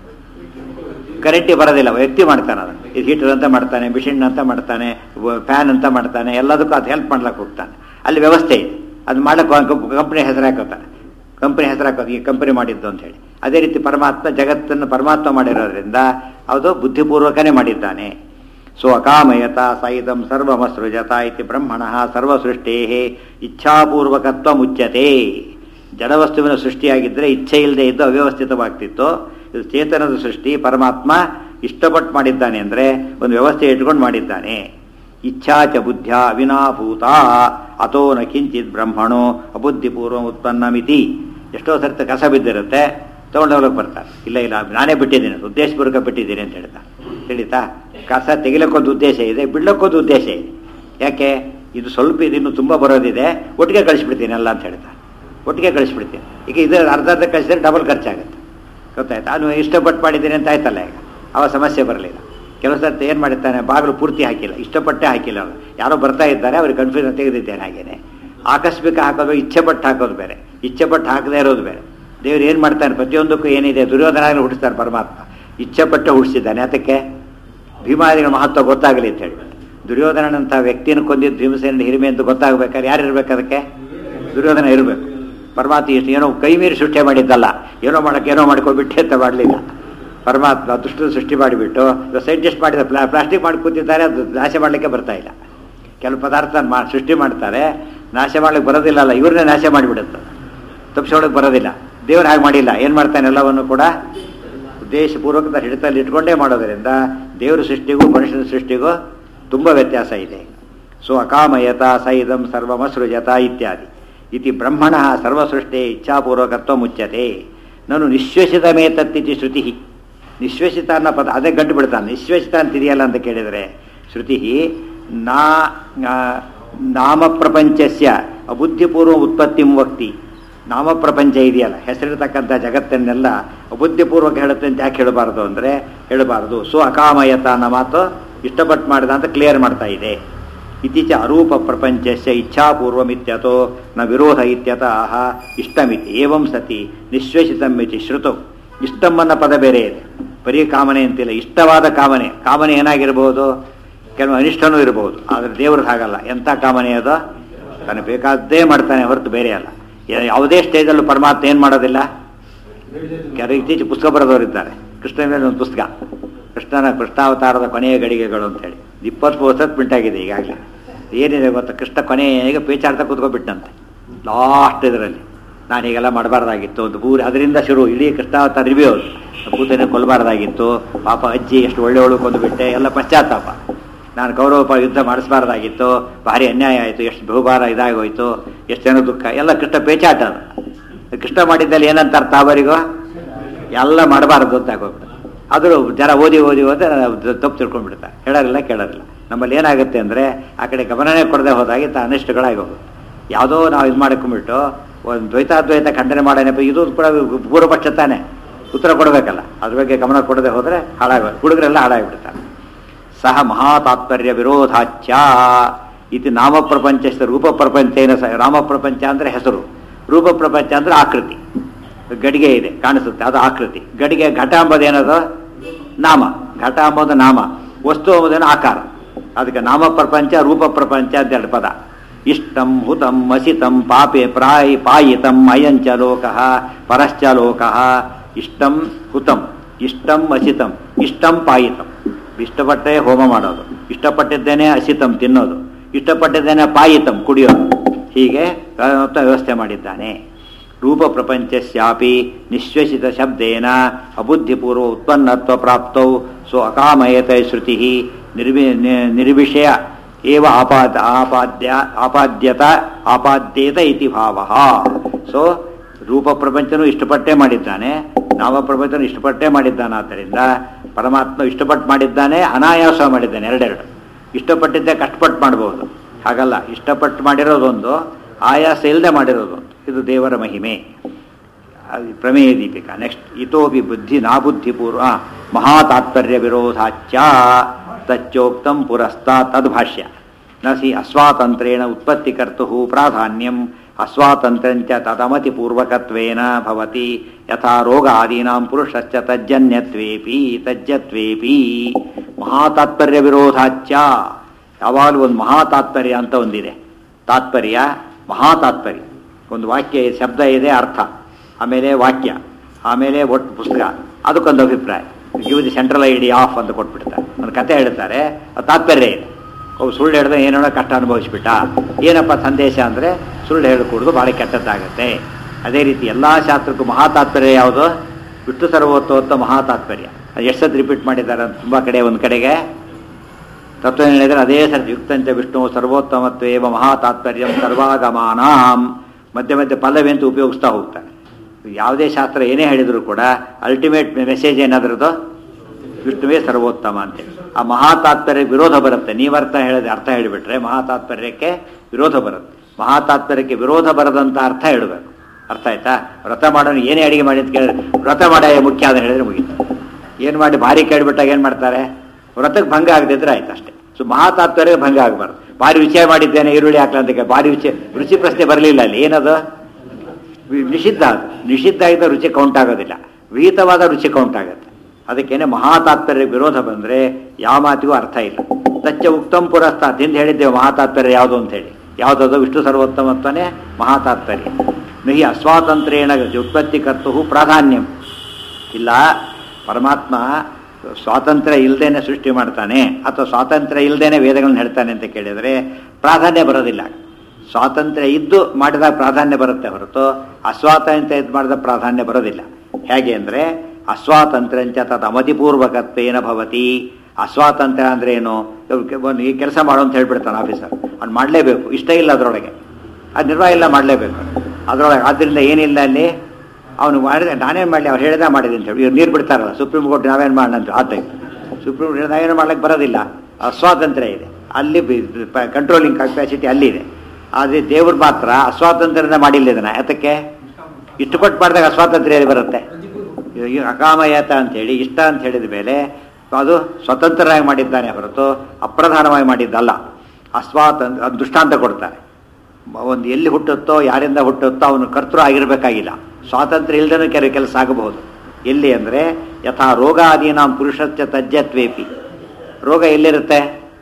ಕರೆಂಟಿಗೆ ಬರೋದಿಲ್ಲ ವ್ಯಕ್ತಿ ಮಾಡ್ತಾನೆ ಅದನ್ನು ಇದು ಹೀಟರ್ ಅಂತ ಮಾಡ್ತಾನೆ ಮಿಷಿನ್ ಅಂತ ಮಾಡ್ತಾನೆ ಫ್ಯಾನ್ ಅಂತ ಮಾಡ್ತಾನೆ ಎಲ್ಲದಕ್ಕೂ ಅದು ಹೆಲ್ಪ್ ಮಾಡ್ಲಿಕ್ಕೆ ಹೋಗ್ತಾನೆ ಅಲ್ಲಿ ವ್ಯವಸ್ಥೆ ಇದೆ ಅದು ಮಾಡ್ಲಿಕ್ಕೆ ಕಂಪ್ನಿ ಹೆಸರು ಹಾಕೋತಾನೆ ಕಂಪನಿ ಹೆಸರು ಹಾಕೋದು ಈ ಕಂಪನಿ ಮಾಡಿದ್ದು ಅಂತ ಹೇಳಿ ಅದೇ ರೀತಿ ಪರಮಾತ್ಮ ಜಗತ್ತನ್ನು ಪರಮಾತ್ಮ ಮಾಡಿರೋದ್ರಿಂದ ಅದು ಬುದ್ಧಿಪೂರ್ವಕನೇ ಮಾಡಿದ್ದಾನೆ ಸೊ ಅಕಾಮಯತ ಸೈದಂ ಸರ್ವಮಸೃಜತ ಇತಿ ಬ್ರಹ್ಮಣ ಸರ್ವಸೃಷ್ಟೇ ಇಚ್ಛಾಪೂರ್ವಕತ್ವ ಮುಚ್ಯತೆ ಜಡವಸ್ತುವಿನ ಸೃಷ್ಟಿಯಾಗಿದ್ದರೆ ಇಚ್ಛೆ ಇಲ್ಲದೆ ಇದ್ದು ಅವ್ಯವಸ್ಥಿತವಾಗ್ತಿತ್ತು ಇದು ಚೇತನದ ಸೃಷ್ಟಿ ಪರಮಾತ್ಮ ಇಷ್ಟಪಟ್ಟು ಮಾಡಿದ್ದಾನೆ ಅಂದರೆ ಒಂದು ವ್ಯವಸ್ಥೆ ಇಟ್ಕೊಂಡು ಮಾಡಿದ್ದಾನೆ ಇಚ್ಛಾ ಚ ಬುದ್ಧ್ಯ ವಿನಾಭೂತ ಅಥೋ ನ ಕಿಂಚಿತ್ ಬ್ರಹ್ಮಣೋ ಅಬುದ್ಧಿಪೂರ್ವ ಉತ್ಪನ್ನ ಮಿತಿ ಎಷ್ಟೋ ಸರ್ತಿ ಕಸ ಬಿದ್ದಿರುತ್ತೆ ತೊಗೊಂಡೋಗ್ಲಿಕ್ಕೆ ಬರ್ತಾರೆ ಇಲ್ಲ ಇಲ್ಲ ನಾನೇ ಬಿಟ್ಟಿದ್ದೀನಿ ಉದ್ದೇಶಪೂರ್ವಕ ಬಿಟ್ಟಿದ್ದೀನಿ ಅಂತ ಹೇಳ್ತಾರೆ ತಿಳಿತಾ ಕಸ ತೆಗಿಲಕ್ಕೊಂದು ಉದ್ದೇಶ ಇದೆ ಬಿಡ್ಲಕ್ಕೊಂದು ಉದ್ದೇಶ ಇದೆ ಯಾಕೆ ಇದು ಸ್ವಲ್ಪ ಇದು ಇನ್ನೂ ತುಂಬ ಬರೋದಿದೆ ಒಟ್ಟಿಗೆ ಕಳಿಸ್ಬಿಡ್ತೀನಿ ಎಲ್ಲ ಅಂತ ಹೇಳ್ತಾರೆ ಒಟ್ಟಿಗೆ ಕಳಿಸ್ಬಿಡ್ತೀನಿ ಈಗ ಇದು ಅರ್ಧ ಅರ್ಧ ಕಳಿಸಿದ್ರೆ ಡಬಲ್ ಖರ್ಚಾಗುತ್ತೆ ಗೊತ್ತಾಯ್ತಾ ನಾನು ಇಷ್ಟಪಟ್ಟು ಮಾಡಿದ್ದೀನಿ ಅಂತ ಆಯ್ತಲ್ಲ ಈಗ ಅವ ಸಮಸ್ಯೆ ಬರಲಿಲ್ಲ ಕೆಲವು ಸರ್ತಿ ಏನು ಮಾಡಿರ್ತಾನೆ ಬಾಗಿಲು ಪೂರ್ತಿ ಹಾಕಿಲ್ಲ ಇಷ್ಟಪಟ್ಟೆ ಹಾಕಿಲ್ಲ ಅವನು ಯಾರೋ ಬರ್ತಾ ಇದ್ದಾರೆ ಅವ್ರಿಗೆ ಕನ್ಫ್ಯೂಷನ್ ತೆಗೆದಿದ್ದೇನೆ ಹಾಗೇನೆ ಆಕಸ್ಮಿಕ ಹಾಕೋದು ಇಚ್ಛೆ ಪಟ್ಟು ಹಾಕೋದು ಬೇರೆ ಇಚ್ಛೆ ಪಟ್ಟು ಹಾಕದೇ ಇರೋದು ಬೇರೆ ದೇವ್ರು ಏನು ಮಾಡ್ತಾನೆ ಪ್ರತಿಯೊಂದಕ್ಕೂ ಏನಿದೆ ದುರ್ಯೋಧನ ಹುಟ್ಟಿಸ್ತಾರೆ ಪರಮಾತ್ಮ ಇಚ್ಛೆ ಪಟ್ಟೆ ಹುಟ್ಟಿಸಿದ್ದಾನೆ ಅದಕ್ಕೆ ಭೀಮಾದಿಗಳ ಮಹತ್ವ ಗೊತ್ತಾಗಲಿ ಅಂತ ಹೇಳಿ ದುರ್ಯೋಧನಂಥ ವ್ಯಕ್ತಿಯನ್ನು ಕೊಂದಿದ್ದು ಭೀಮಸೇನ ಹಿರಿಮೆ ಅಂತ ಗೊತ್ತಾಗಬೇಕಾದ್ರೆ ಯಾರು ಇರ್ಬೇಕು ಅದಕ್ಕೆ ದುರ್ಯೋಧನ ಇರಬೇಕು ಪರಮಾತ್ಮ ಎಷ್ಟು ಏನೋ ಕೈ ಮೀರಿ ಸೃಷ್ಟಿ ಮಾಡಿದ್ದಲ್ಲ ಏನೋ ಮಾಡಕ್ಕೆ ಏನೋ ಮಾಡ್ಕೊಬಿಟ್ಟೆ ಅಂತ ಮಾಡಲಿಲ್ಲ ಪರಮಾತ್ಮ ದುಷ್ಟ ಸೃಷ್ಟಿ ಮಾಡಿಬಿಟ್ಟು ಸೈಂಟಿಸ್ಟ್ ಮಾಡಿದ ಪ್ಲಾ ಪ್ಲಾಸ್ಟಿಕ್ ಮಾಡಿ ಕೂತಿದ್ದಾರೆ ಅದು ನಾಶ ಮಾಡಲಿಕ್ಕೆ ಬರ್ತಾ ಇಲ್ಲ ಕೆಲವು ಪದಾರ್ಥ ಮಾ ಸೃಷ್ಟಿ ಮಾಡ್ತಾರೆ ನಾಶ ಮಾಡ್ಲಿಕ್ಕೆ ಬರೋದಿಲ್ಲ ಅಲ್ಲ ಇವ್ರನ್ನೇ ನಾಶ ಮಾಡಿಬಿಡುತ್ತೆ ತಪ್ಪಿಸೋಳಕ್ಕೆ ಬರೋದಿಲ್ಲ ದೇವ್ರು ಹಾಗೆ ಮಾಡಿಲ್ಲ ಏನು ಮಾಡ್ತಾನೆ ಎಲ್ಲವನ್ನು ಕೂಡ ಉದ್ದೇಶಪೂರ್ವಕದ ಹಿಡಿತಲ್ಲಿ ಇಟ್ಕೊಂಡೇ ಮಾಡೋದರಿಂದ ದೇವರ ಸೃಷ್ಟಿಗೂ ಮನುಷ್ಯನ ಸೃಷ್ಟಿಗೂ ತುಂಬ ವ್ಯತ್ಯಾಸ ಇದೆ ಸೊ ಅಕಾಮಯತ ಸೈದಂ ಸರ್ವಮಸೃಜತ ಇತ್ಯಾದಿ ಇತಿ ಬ್ರಹ್ಮಣ ಸರ್ವಸೃಷ್ಟೇ ಇಚ್ಛಾಪೂರ್ವಕತ್ವ ಮುಚ್ಚತೆ ನಾನು ನಿಶ್ವೇಷಿತ ಮೇತತ್ತಿತಿ ಶ್ರುತಿ ನಿಶ್ವೇಷಿತ ಅನ್ನೋ ಪದ ಅದೇ ಗಂಟು ಬಿಡ್ತಾನೆ ನಿಶ್ವೇಷಿತ ಅಂತಿದೆಯಲ್ಲ ಅಂತ ಕೇಳಿದರೆ ಶ್ರುತಿ ನಾ ಆ, ನಾಮಪ್ರಪಂಚಸ್ಯ ಅಬುದ್ಧಿಪೂರ್ವ ಉತ್ಪತ್ತಿಂ ವಕ್ತಿ ನಾಮಪ್ರಪಂಚ ಇದೆಯಲ್ಲ ಹೆಸರಿರ್ತಕ್ಕಂಥ ಜಗತ್ತನ್ನೆಲ್ಲ ಅಬುದ್ಧಿಪೂರ್ವಕ ಹೇಳುತ್ತೆ ಅಂತ ಯಾಕೆ ಹೇಳಬಾರ್ದು ಅಂದರೆ ಹೇಳಬಾರ್ದು ಸೊ ಅಕಾಮಯತ ಅನ್ನೋ ಮಾತು ಇಷ್ಟಪಟ್ಟು ಮಾಡಿದ ಅಂತ ಕ್ಲಿಯರ್ ಮಾಡ್ತಾ ಇದೆ ಇತ್ತೀಚ ಅರೂಪ ಪ್ರಪಂಚಸ್ಯ ಇಚ್ಛಾಪೂರ್ವಮಿತ್ಯತೋ ನ ವಿರೋಧ ಇತ್ಯತಃ ಇಷ್ಟಮಿತಿ ಏವಂ ಸತಿ ನಿಶ್ವೇಷಿತಮಿತಿ ಶ್ರುತೌ ಇಷ್ಟಂ ಅನ್ನೋ ಪದ ಬೇರೆ ಇದೆ ಬರೀ ಕಾಮನೆ ಅಂತಿಲ್ಲ ಇಷ್ಟವಾದ ಕಾಮನೆ ಕಾಮನೆ ಏನಾಗಿರ್ಬೋದು ಕೆಲವು ಅನಿಷ್ಟನೂ ಇರಬಹುದು ಆದರೆ ದೇವ್ರದ್ದು ಹಾಗಲ್ಲ ಎಂಥ ಕಾಮನೆ ಅದು ತಾನು ಬೇಕಾದ್ದೇ ಮಾಡ್ತಾನೆ ಹೊರತು ಬೇರೆ ಅಲ್ಲ ಯಾ- ಯಾವುದೇ ಸ್ಟೇಜಲ್ಲೂ ಪರಮಾತ್ಮ ಏನು ಮಾಡೋದಿಲ್ಲ ಕೆಲವು ಇತ್ತೀಚೆಗೆ ಪುಸ್ತಕ ಬರೆದವರಿದ್ದಾರೆ ಕೃಷ್ಣನ ಮೇಲೆ ಒಂದು ಪುಸ್ತಕ ಕೃಷ್ಣನ ಕೃಷ್ಣಾವತಾರದ ಕೊನೆಯ ಗಡಿಗೆಗಳು ಅಂತೇಳಿ ಇಪ್ಪತ್ತು ವರ್ಷದ ಪ್ರಿಂಟ್ ಆಗಿದೆ ಈಗಾಗಲೇ ಏನಿದೆ ಗೊತ್ತಾ ಕೃಷ್ಣ ಕೊನೆಗೆ ಪೇಚಾಡ್ತಾ ಕೂತ್ಕೊಬಿಟ್ಟಂತೆ ಲಾಸ್ಟ್ ಇದರಲ್ಲಿ ನಾನು ಹೀಗೆಲ್ಲ ಮಾಡಬಾರ್ದಾಗಿತ್ತು ಒಂದು ಪೂರಿ ಅದರಿಂದ ಶುರು ಇಡೀ ಕೃಷ್ಣಾವತಾರ ರಿವ್ಯೂ ಕೂತನೆ ಕೊಲ್ಲಬಾರ್ದಾಗಿತ್ತು ಪಾಪ ಅಜ್ಜಿ ಎಷ್ಟು ಒಳ್ಳೆಯವಳು ಕೊಂದುಬಿಟ್ಟೆ ಎಲ್ಲ ಪಶ್ಚಾತ್ತಾಪ ನಾನು ಕೌರವ ಯುದ್ಧ ಮಾಡಿಸಬಾರ್ದಾಗಿತ್ತು ಭಾರಿ ಅನ್ಯಾಯ ಆಯಿತು ಎಷ್ಟು ಬಹುಭಾರ ಇದಾಗೋಯ್ತು ಎಷ್ಟು ಜನ ದುಃಖ ಎಲ್ಲ ಕೃಷ್ಣ ಪೇಚಾಟ ಅದು ಕೃಷ್ಣ ಮಾಡಿದ್ದಲ್ಲಿ ಏನಂತ ಅರ್ಥ ಅವರಿಗೂ ಎಲ್ಲ ಮಾಡಬಾರದು ಅಂತ ಆಗೋಗ್ಬಿಡುತ್ತೆ ಆದರೂ ಜನ ಓದಿ ಓದಿ ಓದಿ ತಪ್ಪು ತಿಳ್ಕೊಂಡ್ಬಿಡ್ತಾರೆ ಹೇಳೋರಿಲ್ಲ ಕೇಳೋರಿಲ್ಲ ನಮ್ಮಲ್ಲಿ ಏನಾಗುತ್ತೆ ಅಂದರೆ ಆ ಕಡೆ ಗಮನನೇ ಕೊಡದೆ ಹೋದಾಗಿ ತ ಅನಿಷ್ಟಗಳಾಗಿ ಹೋಗುತ್ತೆ ಯಾವುದೋ ನಾವು ಇದು ಮಾಡ್ಕೊಂಡ್ಬಿಟ್ಟು ಒಂದು ದ್ವೈತಾದ್ವೈತ ಖಂಡನೆ ಮಾಡೋಣಪ್ಪ ಇದು ಕೂಡ ಪೂರ್ವಪಕ್ಷ ತಾನೇ ಉತ್ತರ ಕೊಡಬೇಕಲ್ಲ ಅದ್ರ ಬಗ್ಗೆ ಗಮನ ಕೊಡದೆ ಹೋದರೆ ಹಾಳಾಗ ಹುಡುಗರೆಲ್ಲ ಹಾಳಾಗಿಬಿಡ್ತಾರೆ ಸಹ ಮಹಾತಾತ್ಪರ್ಯ ವಿರೋಧಾಚ್ಯ ಇದು ನಾಮ ಪ್ರಪಂಚ ರೂಪ ಪ್ರಪಂಚೇನ ಸಹ ರಾಮ ಪ್ರಪಂಚ ಅಂದರೆ ಹೆಸರು ರೂಪ ಪ್ರಪಂಚ ಅಂದರೆ ಆಕೃತಿ ಗಡಿಗೆ ಇದೆ ಕಾಣಿಸುತ್ತೆ ಅದು ಆಕೃತಿ ಗಡಿಗೆ ಘಟ ಅಂಬೋದೇನದು ನಾಮ ಘಟ ಅಂಬೋದು ನಾಮ ವಸ್ತು ಎಂಬುದೇನು ಆಕಾರ ಅದಕ್ಕೆ ನಾಮ ಪ್ರಪಂಚ ರೂಪ ಪ್ರಪಂಚ ಅಂತ ಎರಡು ಪದ ಇಷ್ಟಂ ಹುತಂ ಅಸಿತಂ ಪಾಪೆ ಪ್ರಾಯಿ ಪಾಯಿತಂ ಅಯಂಚ ಲೋಕಃ ಪರಶ್ಚ ಲೋಕಃ ಇಷ್ಟಂ ಹುತಂ ಇಷ್ಟಂ ಅಸಿತಂ ಇಷ್ಟಂ ಪಾಯಿತಂ ಇಷ್ಟಪಟ್ಟೆ ಹೋಮ ಮಾಡೋದು ಇಷ್ಟಪಟ್ಟಿದ್ದೇನೆ ಅಸಿತಂ ತಿನ್ನೋದು ಇಷ್ಟಪಟ್ಟಿದ್ದೇನೆ ಪಾಯಿತಂ ಕುಡಿಯೋದು ಹೀಗೆ ಪರಮಾತ್ಮ ವ್ಯವಸ್ಥೆ ಮಾಡಿದ್ದಾನೆ ರೂಪ ಪ್ರಪಂಚಸ್ಯಾಪಿ ನಿಶ್ವಸಿತ ಶಬ್ದೇನ ಅಬುದ್ಧಿಪೂರ್ವ ಉತ್ಪನ್ನತ್ವ ಪ್ರಾಪ್ತೌ ಸೊ ಅಕಾಮಯತೆ ಶ್ರುತಿ ನಿರ್ವಿ ನಿ- ನಿರ್ವಿಷಯ ಏವ ಆಪಾದ ಆಪಾದ್ಯ ಆಪಾದ್ಯತ ಆಪಾದ್ಯೇತ ಇತಿ ಭಾವ ಸೊ ರೂಪ ಪ್ರಪಂಚನೂ ಇಷ್ಟಪಟ್ಟೇ ಮಾಡಿದ್ದಾನೆ ನಾಮ ಪ್ರಪಂಚನೂ ಇಷ್ಟಪಟ್ಟೇ ಮಾಡಿದ್ದಾನಾದ್ದರಿಂದ ಪರಮಾತ್ಮ ಇಷ್ಟಪಟ್ಟು ಮಾಡಿದ್ದಾನೆ ಅನಾಯಾಸ ಮಾಡಿದ್ದಾನೆ ಎರಡೆರಡು ಇಷ್ಟಪಟ್ಟಿದ್ದೆ ಕಷ್ಟಪಟ್ಟು ಮಾಡ್ಬೋದು ಹಾಗಲ್ಲ ಇಷ್ಟಪಟ್ಟು ಮಾಡಿರೋದೊಂದು ಆಯಾಸ ಇಲ್ಲದೆ ಮಾಡಿರೋದೊಂದು ಇದು ದೇವರ ಮಹಿಮೆ ಅದು ಪ್ರಮೇಯ ದೀಪಿಕಾ ನೆಕ್ಸ್ಟ್ ಇತೋಪಿ ಬುದ್ಧಿ ನಾಬುದ್ಧಿಪೂರ್ವ ಮಹಾತಾತ್ಪರ್ಯ ವಿರೋಧಾಚ್ಯ ತಚ್ಚೋಕ್ತಂ ಪುರಸ್ತಾ ತದ್ಭಾಷ್ಯ ನ ಸಿ ಅಸ್ವಾತಂತ್ರೇಣ ಉತ್ಪತ್ತಿಕರ್ತು ಪ್ರಾಧಾನ್ಯಂ ಅಸ್ವಾತಂತ್ರ್ಯಂಚ ತದಮತಿಪೂರ್ವಕತ್ವೇನ ಭವತಿ ಯಥಾ ರೋಗಾದೀನಾಂ ಪುರುಷಶ್ಚ ತಜ್ಜನ್ಯತ್ವೇಪಿ ತಜ್ಜತ್ವೇಪಿ ಮಹಾತಾತ್ಪರ್ಯ ವಿರೋಧಾಚ್ಯ ಯಾವಾಗಲೂ ಒಂದು ಮಹಾತಾತ್ಪರ್ಯ ಅಂತ ಒಂದಿದೆ ತಾತ್ಪರ್ಯ ಮಹಾತಾತ್ಪರ್ಯ ಒಂದು ವಾಕ್ಯ ಶಬ್ದ ಇದೆ ಅರ್ಥ ಆಮೇಲೆ ವಾಕ್ಯ ಆಮೇಲೆ ಒಟ್ಟು ಪುಸ್ತಕ ಅದಕ್ಕೊಂದು ಅಭಿಪ್ರಾಯ give the central idea of ಅಂತ ಕೊಟ್ಬಿಡ್ತಾರೆ ಒಂದು ಕತೆ ಹೇಳ್ತಾರೆ ಅದು ತಾತ್ಪರ್ಯ ಇದೆ ಅವು ಸುಳ್ಳು ಹೇಳಿದ್ರೆ ಏನೇನೋ ಕಷ್ಟ ಅನುಭವಿಸ್ಬಿಟ್ಟ ಏನಪ್ಪ ಸಂದೇಶ ಅಂದರೆ ಸುಳ್ಳು ಹೇಳಿಕೊಡೋದು ಭಾಳ ಕೆಟ್ಟದ್ದಾಗತ್ತೆ ಅದೇ ರೀತಿ ಎಲ್ಲ ಶಾಸ್ತ್ರಕ್ಕೂ ಮಹಾತಾತ್ಪರ್ಯ ಯಾವುದು ವಿಷ್ಣು ಸರ್ವೋತ್ತೋತ್ತ ಮಹಾತಾತ್ಪರ್ಯ ಅದು ಎಷ್ಟು ಸತಿ ರಿಪೀಟ್ ಮಾಡಿದ್ದಾರೆ ಅಂತ ತುಂಬ ಕಡೆ ಒಂದು ಕಡೆಗೆ ತತ್ವ ಹೇಳಿದರೆ ಅದೇ ಸರ್ತಿ ಯುಕ್ತಂಚ ವಿಷ್ಣು ಸರ್ವೋತ್ತಮತ್ವೇವ ಮಹಾತಾತ್ಪರ್ಯಂ ಸರ್ವಾಗಮಾನಾಂ ಮಧ್ಯೆ ಮಧ್ಯೆ ಪಲ್ಲವಿ ಅಂತ ಉಪಯೋಗಿಸ್ತಾ ಹೋಗ್ತಾರೆ ಯಾವುದೇ ಶಾಸ್ತ್ರ ಏನೇ ಹೇಳಿದ್ರು ಕೂಡ ಅಲ್ಟಿಮೇಟ್ ಮೆಸೇಜ್ ಏನಾದ್ರದ್ದು ವಿಷ್ಣುವೇ ಸರ್ವೋತ್ತಮ ಅಂತೇಳಿ ಆ ಮಹಾತಾತ್ಪರ್ಯ ವಿರೋಧ ಬರುತ್ತೆ ನೀವರ್ಥ ಹೇಳಿದ್ರೆ ಅರ್ಥ ಹೇಳಿಬಿಟ್ರೆ ಮಹಾತಾತ್ಪರ್ಯಕ್ಕೆ ವಿರೋಧ ಬರುತ್ತೆ ಮಹಾತಾತ್ಪರ್ಯಕ್ಕೆ ವಿರೋಧ ಬರದಂತ ಅರ್ಥ ಹೇಳಬೇಕು ಅರ್ಥ ಆಯ್ತಾ ವ್ರತ ಮಾಡೋನು ಏನೇ ಅಡಿಗೆ ಮಾಡಿ ಅಂತ ಕೇಳಿದ್ರೆ ವ್ರತ ಮಾಡೋ ಮುಖ್ಯ ಅಂತ ಹೇಳಿದ್ರೆ ಮುಗೀತು ಏನು ಮಾಡಿ ಭಾರಿ ಕೇಳಿಬಿಟ್ಟಾಗ ಏನು ಮಾಡ್ತಾರೆ ವ್ರತಕ್ಕೆ ಭಂಗ ಆಗದಿದ್ರೆ ಆಯ್ತು ಅಷ್ಟೇ ಸೊ ಮಹಾತಾತ್ಪರ್ಯ ಭಂಗ ಆಗಬಾರ್ದು ಭಾರಿ ವಿಷಯ ಮಾಡಿದ್ದೇನೆ ಈರುಳ್ಳಿ ಹಾಕ್ಲ ಅಂತ ಕೇಳಿ ಭಾರಿ ವಿಷಯ ರುಚಿ ಪ್ರಶ್ನೆ ಬರಲಿಲ್ಲ ಅಲ್ಲಿ ಏನದು ವಿ- ನಿಷಿದ್ಧ ಅದು ನಿಷಿದ್ಧ ಆಗಿದ್ದ ರುಚಿ ಕೌಂಟ್ ಆಗೋದಿಲ್ಲ ವಿಹಿತವಾದ ರುಚಿ ಕೌಂಟ್ ಆಗುತ್ತೆ ಅದಕ್ಕೇನೆ ಮಹಾತಾತ್ಪರ್ಯ ವಿರೋಧ ಬಂದರೆ ಯಾವ ಮಾತಿಗೂ ಅರ್ಥ ಇಲ್ಲ ತಚ್ಚ ಉಕ್ತಂ ಪುರಸ್ತಾತ್ ಹಿಂದೆ ಹೇಳಿದ್ದೇವೆ ಮಹಾತಾತ್ಪರ್ಯ ಯಾವುದು ಅಂತ ಹೇಳಿ ಯಾವುದದು ವಿಷ್ಣು ಸರ್ವೋತ್ತಮತ್ವನೇ ಮಹಾತಾತ್ಪರ್ಯ ನಹಿ ಅಸ್ವಾತಂತ್ರ್ಯೇಣ ಉತ್ಪತ್ತಿ ಕರ್ತು ಪ್ರಾಧಾನ್ಯಂ ಇಲ್ಲ ಪರಮಾತ್ಮ ಸ್ವಾತಂತ್ರ್ಯ ಇಲ್ಲದೇನೆ ಸೃಷ್ಟಿ ಮಾಡ್ತಾನೆ ಅಥವಾ ಸ್ವಾತಂತ್ರ್ಯ ಇಲ್ಲದೇನೆ ವೇದಗಳನ್ನ ಹೇಳ್ತಾನೆ ಅಂತ ಕೇಳಿದರೆ ಪ್ರಾಧಾನ್ಯ ಬರೋದಿಲ್ಲ ಸ್ವಾತಂತ್ರ್ಯ ಇದ್ದು ಮಾಡಿದಾಗ ಪ್ರಾಧಾನ್ಯ ಬರುತ್ತೆ ಹೊರತು ಅಸ್ವಾತಂತ್ರ್ಯ ಇದ್ದು ಮಾಡಿದ ಪ್ರಾಧಾನ್ಯ ಬರೋದಿಲ್ಲ ಹೇಗೆ ಅಂದರೆ ಅಸ್ವಾತಂತ್ರ್ಯಂಚ ತದ್ ಅವಧಿಪೂರ್ವಕತ್ವೇನ ಭವತಿ ಅಸ್ವಾತಂತ್ರ್ಯ ಅಂದ್ರೆ ಏನು ಒಂದು ಈ ಕೆಲಸ ಮಾಡು ಅಂತ ಹೇಳ್ಬಿಡ್ತಾನೆ ಆಫೀಸರ್ ಅವ್ನು ಮಾಡಲೇಬೇಕು ಇಷ್ಟ ಇಲ್ಲ ಅದರೊಳಗೆ ಅದು ನಿರ್ವಾಹ ಇಲ್ಲ ಮಾಡಲೇಬೇಕು ಅದರೊಳಗೆ ಆದ್ದರಿಂದ ಏನಿಲ್ಲ ಅಲ್ಲಿ ಅವನು ಮಾಡಿದ ನಾನೇನು ಮಾಡಲಿ ಅವ್ರು ಹೇಳಿದ ಮಾಡಿದೆ ಅಂತ ಹೇಳಿ ಇವ್ರು ನೀರು ಬಿಡ್ತಾರಲ್ಲ ಸುಪ್ರೀಂ ಕೋರ್ಟ್ ನಾವೇನು ಮಾಡೋಣ ಅಂತ ಆ ಟೈಪ್ ಸುಪ್ರೀಂ ಕೋರ್ಟ್ ನಾವೇನು ಮಾಡ್ಲಿಕ್ಕೆ ಬರೋದಿಲ್ಲ ಅಸ್ವಾತಂತ್ರ್ಯ ಇದೆ ಅಲ್ಲಿ ಕಂಟ್ರೋಲಿಂಗ್ ಕೆಪಾಸಿಟಿ ಅಲ್ಲಿದೆ ಆದರೆ ದೇವ್ರು ಮಾತ್ರ ಅಸ್ವಾತಂತ್ರ್ಯದಿಂದ ಮಾಡಿಲ್ಲ ಇದನ್ನ ಯಾತಕ್ಕೆ ಇಷ್ಟಪಟ್ಟು ಮಾಡಿದಾಗ ಅಸ್ವಾತಂತ್ರ್ಯ ಎಲ್ಲಿ ಬರುತ್ತೆ ಈ ಅಕಾಮಯತ ಅಂತೇಳಿ ಇಷ್ಟ ಅಂತ ಹೇಳಿದ ಮೇಲೆ ಅದು ಸ್ವತಂತ್ರರಾಗಿ ಮಾಡಿದ್ದಾನೆ ಹೊರತು ಅಪ್ರಧಾನವಾಗಿ ಮಾಡಿದ್ದಲ್ಲ ಅಸ್ವಾತಂತ್ರ್ಯ ಅದು ದೃಷ್ಟಾಂತ ಕೊಡ್ತಾರೆ ಒಂದು ಎಲ್ಲಿ ಹುಟ್ಟುತ್ತೋ ಯಾರಿಂದ ಹುಟ್ಟುತ್ತೋ ಅವನು ಕರ್ತೃ ಆಗಿರಬೇಕಾಗಿಲ್ಲ ಸ್ವಾತಂತ್ರ್ಯ ಇಲ್ಲದೇ ಕೆಲವು ಕೆಲಸ ಆಗಬಹುದು ಎಲ್ಲಿ ಅಂದರೆ ಯಥಾ ರೋಗಾದೀನಾಂ ಪುರುಷತ್ವ ತಜ್ಜತ್ವೇಪಿ ರೋಗ ಎಲ್ಲಿರುತ್ತೆ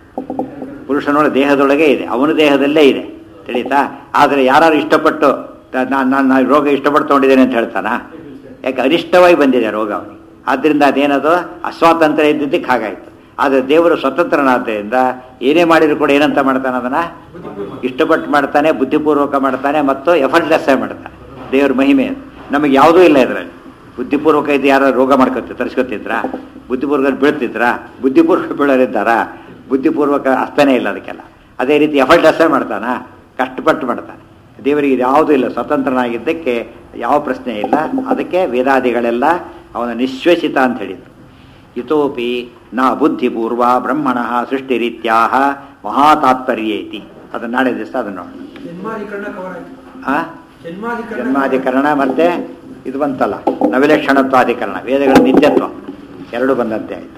ಪುರುಷನೊಳ ದೇಹದೊಳಗೆ ಇದೆ ಅವನ ದೇಹದಲ್ಲೇ ಇದೆ ತಿಳಿತಾ ಆದರೆ ಯಾರು ಇಷ್ಟಪಟ್ಟು ನಾನು ನಾನು ರೋಗ ಇಷ್ಟಪಟ್ಟು ತೊಗೊಂಡಿದ್ದೇನೆ ಅಂತ ಹೇಳ್ತಾನ ಯಾಕೆ ಅನಿಷ್ಟವಾಗಿ ಬಂದಿದೆ ರೋಗ ಅವನಿಗೆ ಆದ್ದರಿಂದ ಅದೇನದು ಅಸ್ವಾತಂತ್ರ್ಯ ಇದ್ದಿದ್ದಕ್ಕೆ ಹಾಗಾಯಿತು ಆದರೆ ದೇವರು ಸ್ವತಂತ್ರನಾದ್ದರಿಂದ ಏನೇ ಮಾಡಿದ್ರು ಕೂಡ ಏನಂತ ಮಾಡ್ತಾನೆ ಅದನ್ನ ಇಷ್ಟಪಟ್ಟು ಮಾಡ್ತಾನೆ ಬುದ್ಧಿಪೂರ್ವಕ ಮಾಡ್ತಾನೆ ಮತ್ತು ಎಫರ್ಟ್ಲೆಸ್ ಮಾಡ್ತಾನೆ ದೇವ್ರ ಮಹಿಮೆ ಅದು. ನಮಗೆ ಯಾವುದೂ ಇಲ್ಲ ಇದರಲ್ಲಿ ಬುದ್ಧಿಪೂರ್ವಕ ಇದು ಯಾರು ರೋಗ ಮಾಡ್ಕೊತ ತರಿಸ್ಕೊತಿದ್ರಾ ಬುದ್ಧಿಪೂರ್ವಕ ಬೀಳ್ತಿದ್ರಾ ಬುದ್ಧಿಪೂರ್ವಕ ಬೀಳೋರಿದ್ದಾರಾ ಬುದ್ಧಿಪೂರ್ವಕ ಅರ್ಥನೇ ಇಲ್ಲ ಅದಕ್ಕೆಲ್ಲ ಅದೇ ರೀತಿ ಎಫರ್ಟ್ಲೆಸ್ ಮಾಡ್ತಾನ ಕಷ್ಟಪಟ್ಟು ಮಾಡ್ತಾನೆ ದೇವರಿಗೆ ಇದು ಯಾವುದೂ ಇಲ್ಲ ಸ್ವತಂತ್ರನಾಗಿದ್ದಕ್ಕೆ ಯಾವ ಪ್ರಶ್ನೆ ಇಲ್ಲ ಅದಕ್ಕೆ ವೇದಾದಿಗಳೆಲ್ಲ ಅವನ ನಿಶ್ವೇಷಿತ ಅಂತ ಹೇಳಿದರು ಇತೋಪಿ ನ ಬುದ್ಧಿಪೂರ್ವ ಬ್ರಹ್ಮಣ ಸೃಷ್ಟಿರೀತ್ಯಾ ಮಹಾತಾತ್ಪರ್ಯೇತಿ ಅದನ್ನ ನಾಳೆ ದಿವಸ ಅದನ್ನು ನೋಡೋಣ ಜನ್ಮಾಧಿಕರಣ ಕವರ್ ಆಯ್ತು ಆ ಜನ್ಮಾಧಿಕರಣ ಜನ್ಮಾಧಿಕರಣ ಮತ್ತೆ ಇದು ಬಂತಲ್ಲ ನವಿಲಕ್ಷಣತ್ವಾಧಿಕರಣ ವೇದಗಳ ನಿತ್ಯತ್ವ ಎರಡು ಬಂದಂತೆ ಆಯಿತು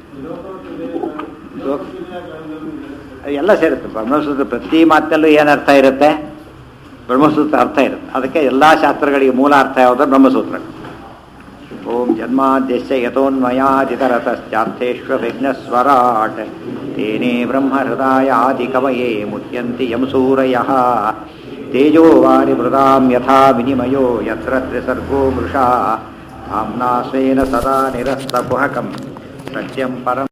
ಲೋಕ- ಎಲ್ಲ ಸೇರುತ್ತೆ ಬ್ರಹ್ಮಸೂತ್ರ ಪ್ರತಿ ಮಾತಿನಲ್ಲೂ ಏನು ಅರ್ಥ ಇರುತ್ತೆ ಬ್ರಹ್ಮಸೂತ್ರ ಅರ್ಥ ಇರುತ್ತೆ ಅದಕ್ಕೆ ಎಲ್ಲ ಶಾಸ್ತ್ರಗಳಿಗೆ ಮೂಲ ಅರ್ಥ ಯಾವುದು ಬ್ರಹ್ಮಸೂತ್ರ ಓಂ ಜನ್ಮಾದ್ಯಸ್ಯ ಯಥೋನ್ಮಯಾದಿತರತಶ್ಚಾರ್ಥೇಷ್ವವಿಘ್ನಸ್ವರಾಟ್ ತೇನೇ ಬ್ರಹ್ಮಹೃದಾಯಾದಿಕವಯೇ ಮುಹ್ಯಂತಿ ಯಂ ಸೂರಯಃ ತೇಜೋ ವಾರಿಮೃದಾಂ ಯಥಾ ವಿನಿಮಯೋ ಯತ್ರ ತ್ರಿಸರ್ಗೋ ಮೃಷಾ ಆಮ್ನಾಶ್ವೇನ ಸದಾ ನಿರಸ್ತಕುಹಕಂ ಸತ್ಯಂ ಪರಂ